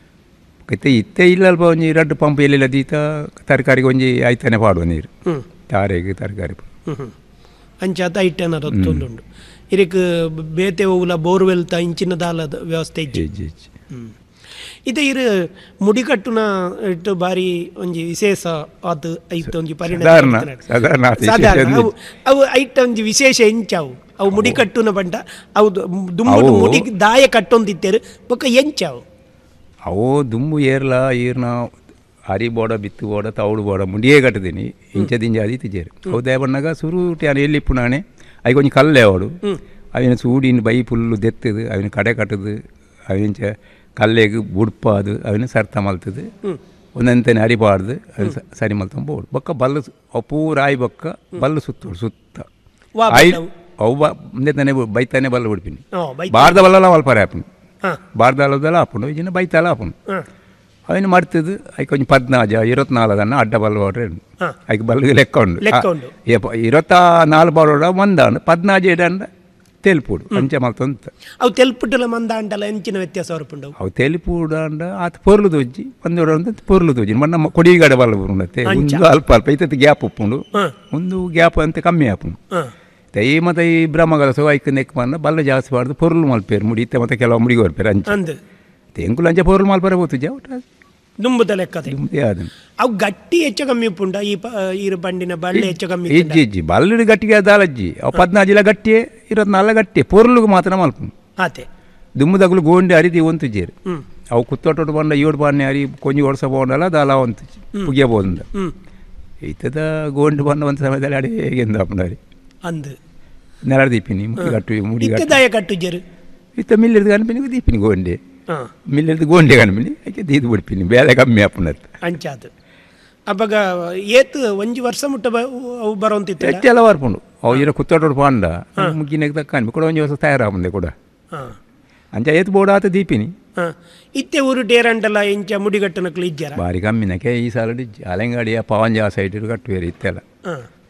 ಇತ್ತೆ ಇತ್ತೆ ಇಲ್ಲ ಅಲ್ಪ ಒಂಜಿ ಎರಡು ಪಂಪ್ ಎಲ್ಲೆಲ್ಲ ದೀತ ತರಕಾರಿಗೆ ಒಂಜಿ ಆಯ್ತಾನೆ ಪಾಡುವ ನೀರು
ಹ್ಮ್
ತಾರೆಗೆ ತರಕಾರಿ
ಹ್ಮ್ ಹ್ಮ್ ಅಂಚಾತ ಐಟನ ರತ್ತೊಂದುಂಡು ಇರಿಕ್ ಬೇತೆ ಹೋಗುಲ ಬೋರ್ವೆಲ್ ತ ಇಂಚಿನ ದಾಲದ ವ್ಯವಸ್ಥೆ ಇಜ್ಜಿ
ಹೆಜ್ಜೆ ಹೆಜ್ಜೆ
ಹ್ಮ್. ಇದು ಇರು ಮುಡಿಕಟ್ಟುನ ಇಟ್ಟು ಬಾರಿ ಒಂಜಿ ವಿಶೇಷ ಆದ್ ಐತ ಒಂಜಿ ಪರಿಣಾಮ
ಸಾಧಾರಣ,
ಬೀರ್ತಿನ.
ಸಾಧಾರಣ ಆತ್
ಸಾಧಾರಣ.
ವಿಶೇಷ
ಅವು ಅವು ಐಟ ಒಂಜಿ ವಿಶೇಷ ಎಂಚಾವು ಅವು ಮುಡಿಕಟ್ಟುನ ಬಂಡ ಅವು ದುಂಬುಡು
ಅವು-
ಮುಡಿ ದಾಯ ಕಟ್ಟೊಂದಿತ್ತೇರು ಬೊಕ್ಕ ಎಂಚಾವು
ಅವು ದುಂಬು ಏರ್ಲ ಈರ್ನ ಅರಿ ಬೋಡ ಬಿತ್ತು ಬೋಡ ತೌಡು ಬೋಡ ಮುಂಡಿಯೇ ಕಟ್ಟದೀನಿ ಇಂಚ ದಿಂಜ ಅದಿ ತಿಜೇರು ಅವು ದೇವಣ್ಣಗ ಸುರು ಟ್ಯಾನ ಎಲ್ಲಿ ಪುನಾಣೆ ಅవి కొంచెం కళ్ళే వాడు అవిన సూడిని బై పుల్లు దెత్తదు అవిన కడే కట్టదు అవించ కల్లేగు బుడ్పాదు అవిన సర్త మల్తదు ಒಂದಂತನೇ ಅರಿಬಾರ್ದು ಅದು ಸ- ಸರಿ ಮಲ್ತಂಬ ಬೋಡು ಬೊಕ್ಕ ಬಲ್ಲು ಸು- ಅವು ಪೂರ ಆಯಿ ಬೊಕ್ಕ ಬಲ್ಲು ಸುತ್ತೋಡು ಸುತ್ತ
ವಾ
ಆಯಿ
ಬಲ್ಲವು.
ಅವು ಬ ಮುಂದೆ ತಾನೆ ಬೈತಾನೆ ಬಲ್ಲು ಬಿಡ್ಪಿನಿ
ಹಾ, ಬೈತಾನೆ.
ಬಾರ್ದ ಬಲ್ಲಲ್ಲ ಮಲ್ಪರೆ ಆಪುನು
ಹಾ
ಬಾರ್ದ ಅಲ್ಲದಲ್ಲ ಆಪುಂಡು ಇಜಿನ ಬೈತಾಲ ಆಪುನು
ಹಾ
ಅವನು ಮಾಡ್ತಿದ್ದು ಅಯ್ಯ ಕೊಂಚ ಪದ್ನಾಜ ಇರತ್ನಾಲ್ಕನ್ನ ಅಡ್ಡ ಬಲ್ಲು ಹೊಡ್ರೆ
ಹಾ.
ಅಯ್ಯ ಬಲ್ಗೆ ಲೆಕ್ಕ ಉಂಡು
ಲೆಕ್ಕ ಉಂಡು.
ಇರತ್ತ ನಾಲ್ಕು ಬಾರೋಡ ಒಂದಾಂಡು ಪದ್ನಾಜು ಏಡಂಡ ತೆಲ್ಪುಡು ಅಂಚೆ ಮಲ್ತಂತ
ಅವು ತೆಲ್ಪುಟ್ಟಲ ಮಂದ ಅಂಡಲ ಎಂಚಿನ ವ್ಯತ್ಯಾಸ ಹೊರಪುಂಡು
ಅವು ತೆಲಿಪುಡು ಅಂಡ ಆತ ಪೊರ್ಲು ದೊಜ್ಜಿ ಒಂದೋಡ ಅಂತ ಪೊರ್ಲು ದೊಜ್ಜಿ ಮಣ್ಣ ಕೊಡಿಗಾಡ ಬಲ್ಲ ಬರುಂಡತ್ತೆ
ಅಂಚ.
ಒಂದು ಅಲ್ಪ ಅಲ್ಪ ಐತತ್ತು ಗ್ಯಾಪ್ ಉಪ್ಪುಂಡು
ಹಾ.
ಒಂದು ಗ್ಯಾಪ್ ಅಂತ ಕಮ್ಮಿ ಆಪುಂಡು
ಹಾ
ತೈ ಮತ್ತೆ ಈ ಬ್ರಹ್ಮಗಲ ಸೊ ಐಕ ನೆಕ್ ಬಂದ ಬಲ್ಲ ಜಾಸ್ತಿ ಬಾರ್ದು ಪೊರ್ಲು ಮಲ್ಪೇರು ಮುಡಿತೆ ಮತ್ತೆ ಕೆಲವು ಮುಡಿಗೆ ಬರ್ಪೇರು ಅಂಚ
ಅಂದ್
ತೆಂಕುಲು ಅಂಚೆ ಪೊರ್ಲು ಮಲ್ಪರೆ ಹೋಗ್ತಿದ್ದೆ ಒಟ್ಟು
ದುಂಬುದ ಲೆಕ್ಕತೆ
ನಿಮ್ದೇ ಅದನ್ನು
ಅವು ಗಟ್ಟಿ ಹೆಚ್ಚು ಕಮ್ಮಿ ಉಪ್ಪುಂಡ ಈ ಪ ಈರು ಬಂಡಿನ ಬಳ್ಳಿ ಹೆಚ್ಚು ಕಮ್ಮಿ ಇತ್ತುಂಡ?
ಇಜ್ಜಿ ಇಜ್ಜಿ ಬಲ್ಲಡಿ ಗಟ್ಟಿಗೆ ಅದಾಲಜ್ಜಿ ಅವು ಪದ್ನಾಜಿಲ ಗಟ್ಟಿ ಇರತ್ನಾಲ್ಕು ಗಟ್ಟಿ ಪೊರ್ಲುಗು ಮಾತ್ರ ಮಲ್ಪು
ಆತೆ
ದುಮ್ಮದಗುಲು ಗೋಂಡಿ ಅರಿದಿ ಒಂತು ಜೇರು
ಹ್ಮ್
ಅವು ಕುತ್ತೊಟ್ಟು ಬಂಡ ಏಳು ಬಾಣೆ ಅರಿ ಕೊಂಜಿ ಓಡಿಸ ಬೋಂಡಲ್ಲ ದಾಲ ಒಂತು ಪುಗಿಯಬಹುದು
ಹ್ಮ್
ಈತದ ಗೋಂಡು ಬಂದ ಒಂದು ಸಮಯದಲ್ಲಿ ಅಡಿ ಹೇಗೆಂದು ಅಪ್ಪನರಿ
ಅಂದ್
ನೆಲ ದೀಪಿನಿ ಮುಡಿ ಗಟ್ಟು ಮುಡಿ
ಇತ್ತೆ
ಗಟ್ಟು
ದಾಯ ಕಟ್ಟುಜರು
ಇತ್ತ ಮಿಲ್ಲಿರ್ದು ಕನ್ಪಿನಿ ದೀಪಿನಿ ಗೋಂಡೆ
ಹಾ
ಮಿಲ್ಲಿರ್ದು ಗೋಂಡೆ ಕನ್ಪಿನಿ ಯಾಕೆ ದೀದು ಬಿಡ್ಪಿನಿ ಬೇಲೆ ಕಮ್ಮಿ ಅಪ್ಪನತ್ತ
ಅಂಚಾತು ಅವಾಗ ಏತ್ ಒಂಜಿ ವರ್ಷ ಮುಟ್ಟ ಬ- ಅವು ಬರೋಂತಿತ್ತು
ಹೆಚ್ಚೆಲ್ಲ ಬರ್ಪುಂಡು ಅವು ಇರೋ ಕುತ್ತೊಟ್ಟು ಪಾಂಡ ಮುಗ್ಗಿನಾಗ ತಕ್ಕ ಕೂಡ ಒಂದು ವರ್ಷ ತಯಾರಾಪುಂದೆ ಕೂಡ
ಹಾ
ಅಂಚ ಏತ್ ಬೋಡ ಆತ ದೀಪಿನಿ
ಹಾ ಇತ್ತೆ ಊರು ಡೇರಂಡಲ ಇಂಚ ಮುಡಿಗಟ್ಟನಕ್ಲು ಇಜ್ಜರ
ಬಾರಿ ಕಮ್ಮಿನಕ್ಕೆ ಈ ಸಾಲ ಅಲೆಂಗಾಡಿಯ ಪವಂಜ ಸೈಡ್ ಕಟ್ಟುವೇರಿ ಇತ್ತೆಲ್ಲ
ಹಾ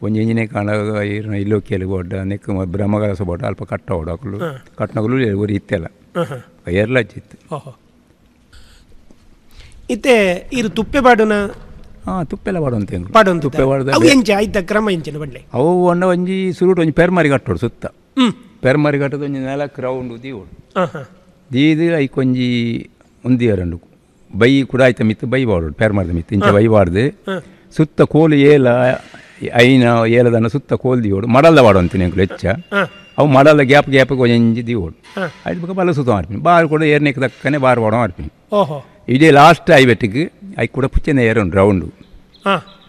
ಒಂಜಿ ಎಂಜಿನೆ ಕಾಣ ಇರ್ನ ಇಲ್ಲೋಕಿಯಲ್ಲಿ ಬೋಡ ನೆಕ್ ಬ್ರಹ್ಮಗಲಸ ಬೋಡ ಅಲ್ಪ ಕಟ್ಟ ಓಡಾಕಲು ಕಟ್ನಗಲು ಒರಿ ಇತ್ತೆಲ್ಲ ಏರ್ಲ ಹಚ್ಚಿತ್ತು
ಓಹೋ ಇತ್ತೆ ಇರು ತುಪ್ಪೆ ಬಾಡುನ
ಹಾಂ ತುಪ್ಪೆಲ್ಲ ಬಾಡುವಂತ
ಪಾಡು ಅಂತ
ತುಪ್ಪೆ ಬಾಡ್ದ
ಅವು ಎಂಚ ಆಯ್ತ ಕ್ರಮ ಎಂಚಿನ ಬಡ್ಲೆ
ಅವು ಒಂಡ ಒಂಜಿ ಸುರುಟ್ ಒಂಜಿ ಪೆರ್ಮರಿ ಕಟ್ಟೋಡು ಸುತ್ತ
ಹ್ಮ್
ಪೆರ್ಮರಿ ಕಟ್ಟದ ಒಂಜಿ ನಾಲ್ಕು ರೌಂಡ್ ದೀವೋಡು
ಹಾ ಹಾ
ದೀದು ಐಕೊಂಜಿ ಒಂದಿ ಎರಡು ಬೈ ಕೂಡ ಆಯ್ತ ಮಿತ್ತು ಬೈ ಬಾಡೋಡು ಪೆರ್ಮರದ ಮಿತ್ತು ಇಂಚ ಬೈ ಬಾಡ್ದು ಸುತ್ತ ಕೋಲು ಏಲ ಐನ ಏಲದನ್ನ ಸುತ್ತ ಕೋಲ್ ದಿಯೋಡು ಮಡಲ್ದ ಬಾಡು ಅಂತೀನಿ ಅಂಕಲು ಹೆಚ್ಚ ಅವು ಮಡಲ ಗ್ಯಾಪ್ ಗ್ಯಾಪ್ ಒಂಜಿ ದಿಯೋಡು ಆಯ್ತು ಬೇಕಾ ಬಲ ಸುತ್ತ ಮಾಡ್ತೀನಿ ಬಾರ್ ಕೂಡ ಏರ್ನೆಕ್ ದಕ್ಕನೆ ಬಾರ್ ಬಾಡ ಮಾಡ್ತೀನಿ
ಓಹೋ
ಇದೇ ಲಾಸ್ಟ್ ಐ ಬೆಟ್ಟಿಗೆ ಐ ಕೂಡ ಪುಚ್ಚನೆ ಏರೋನು ರೌಂಡು
ಹಾ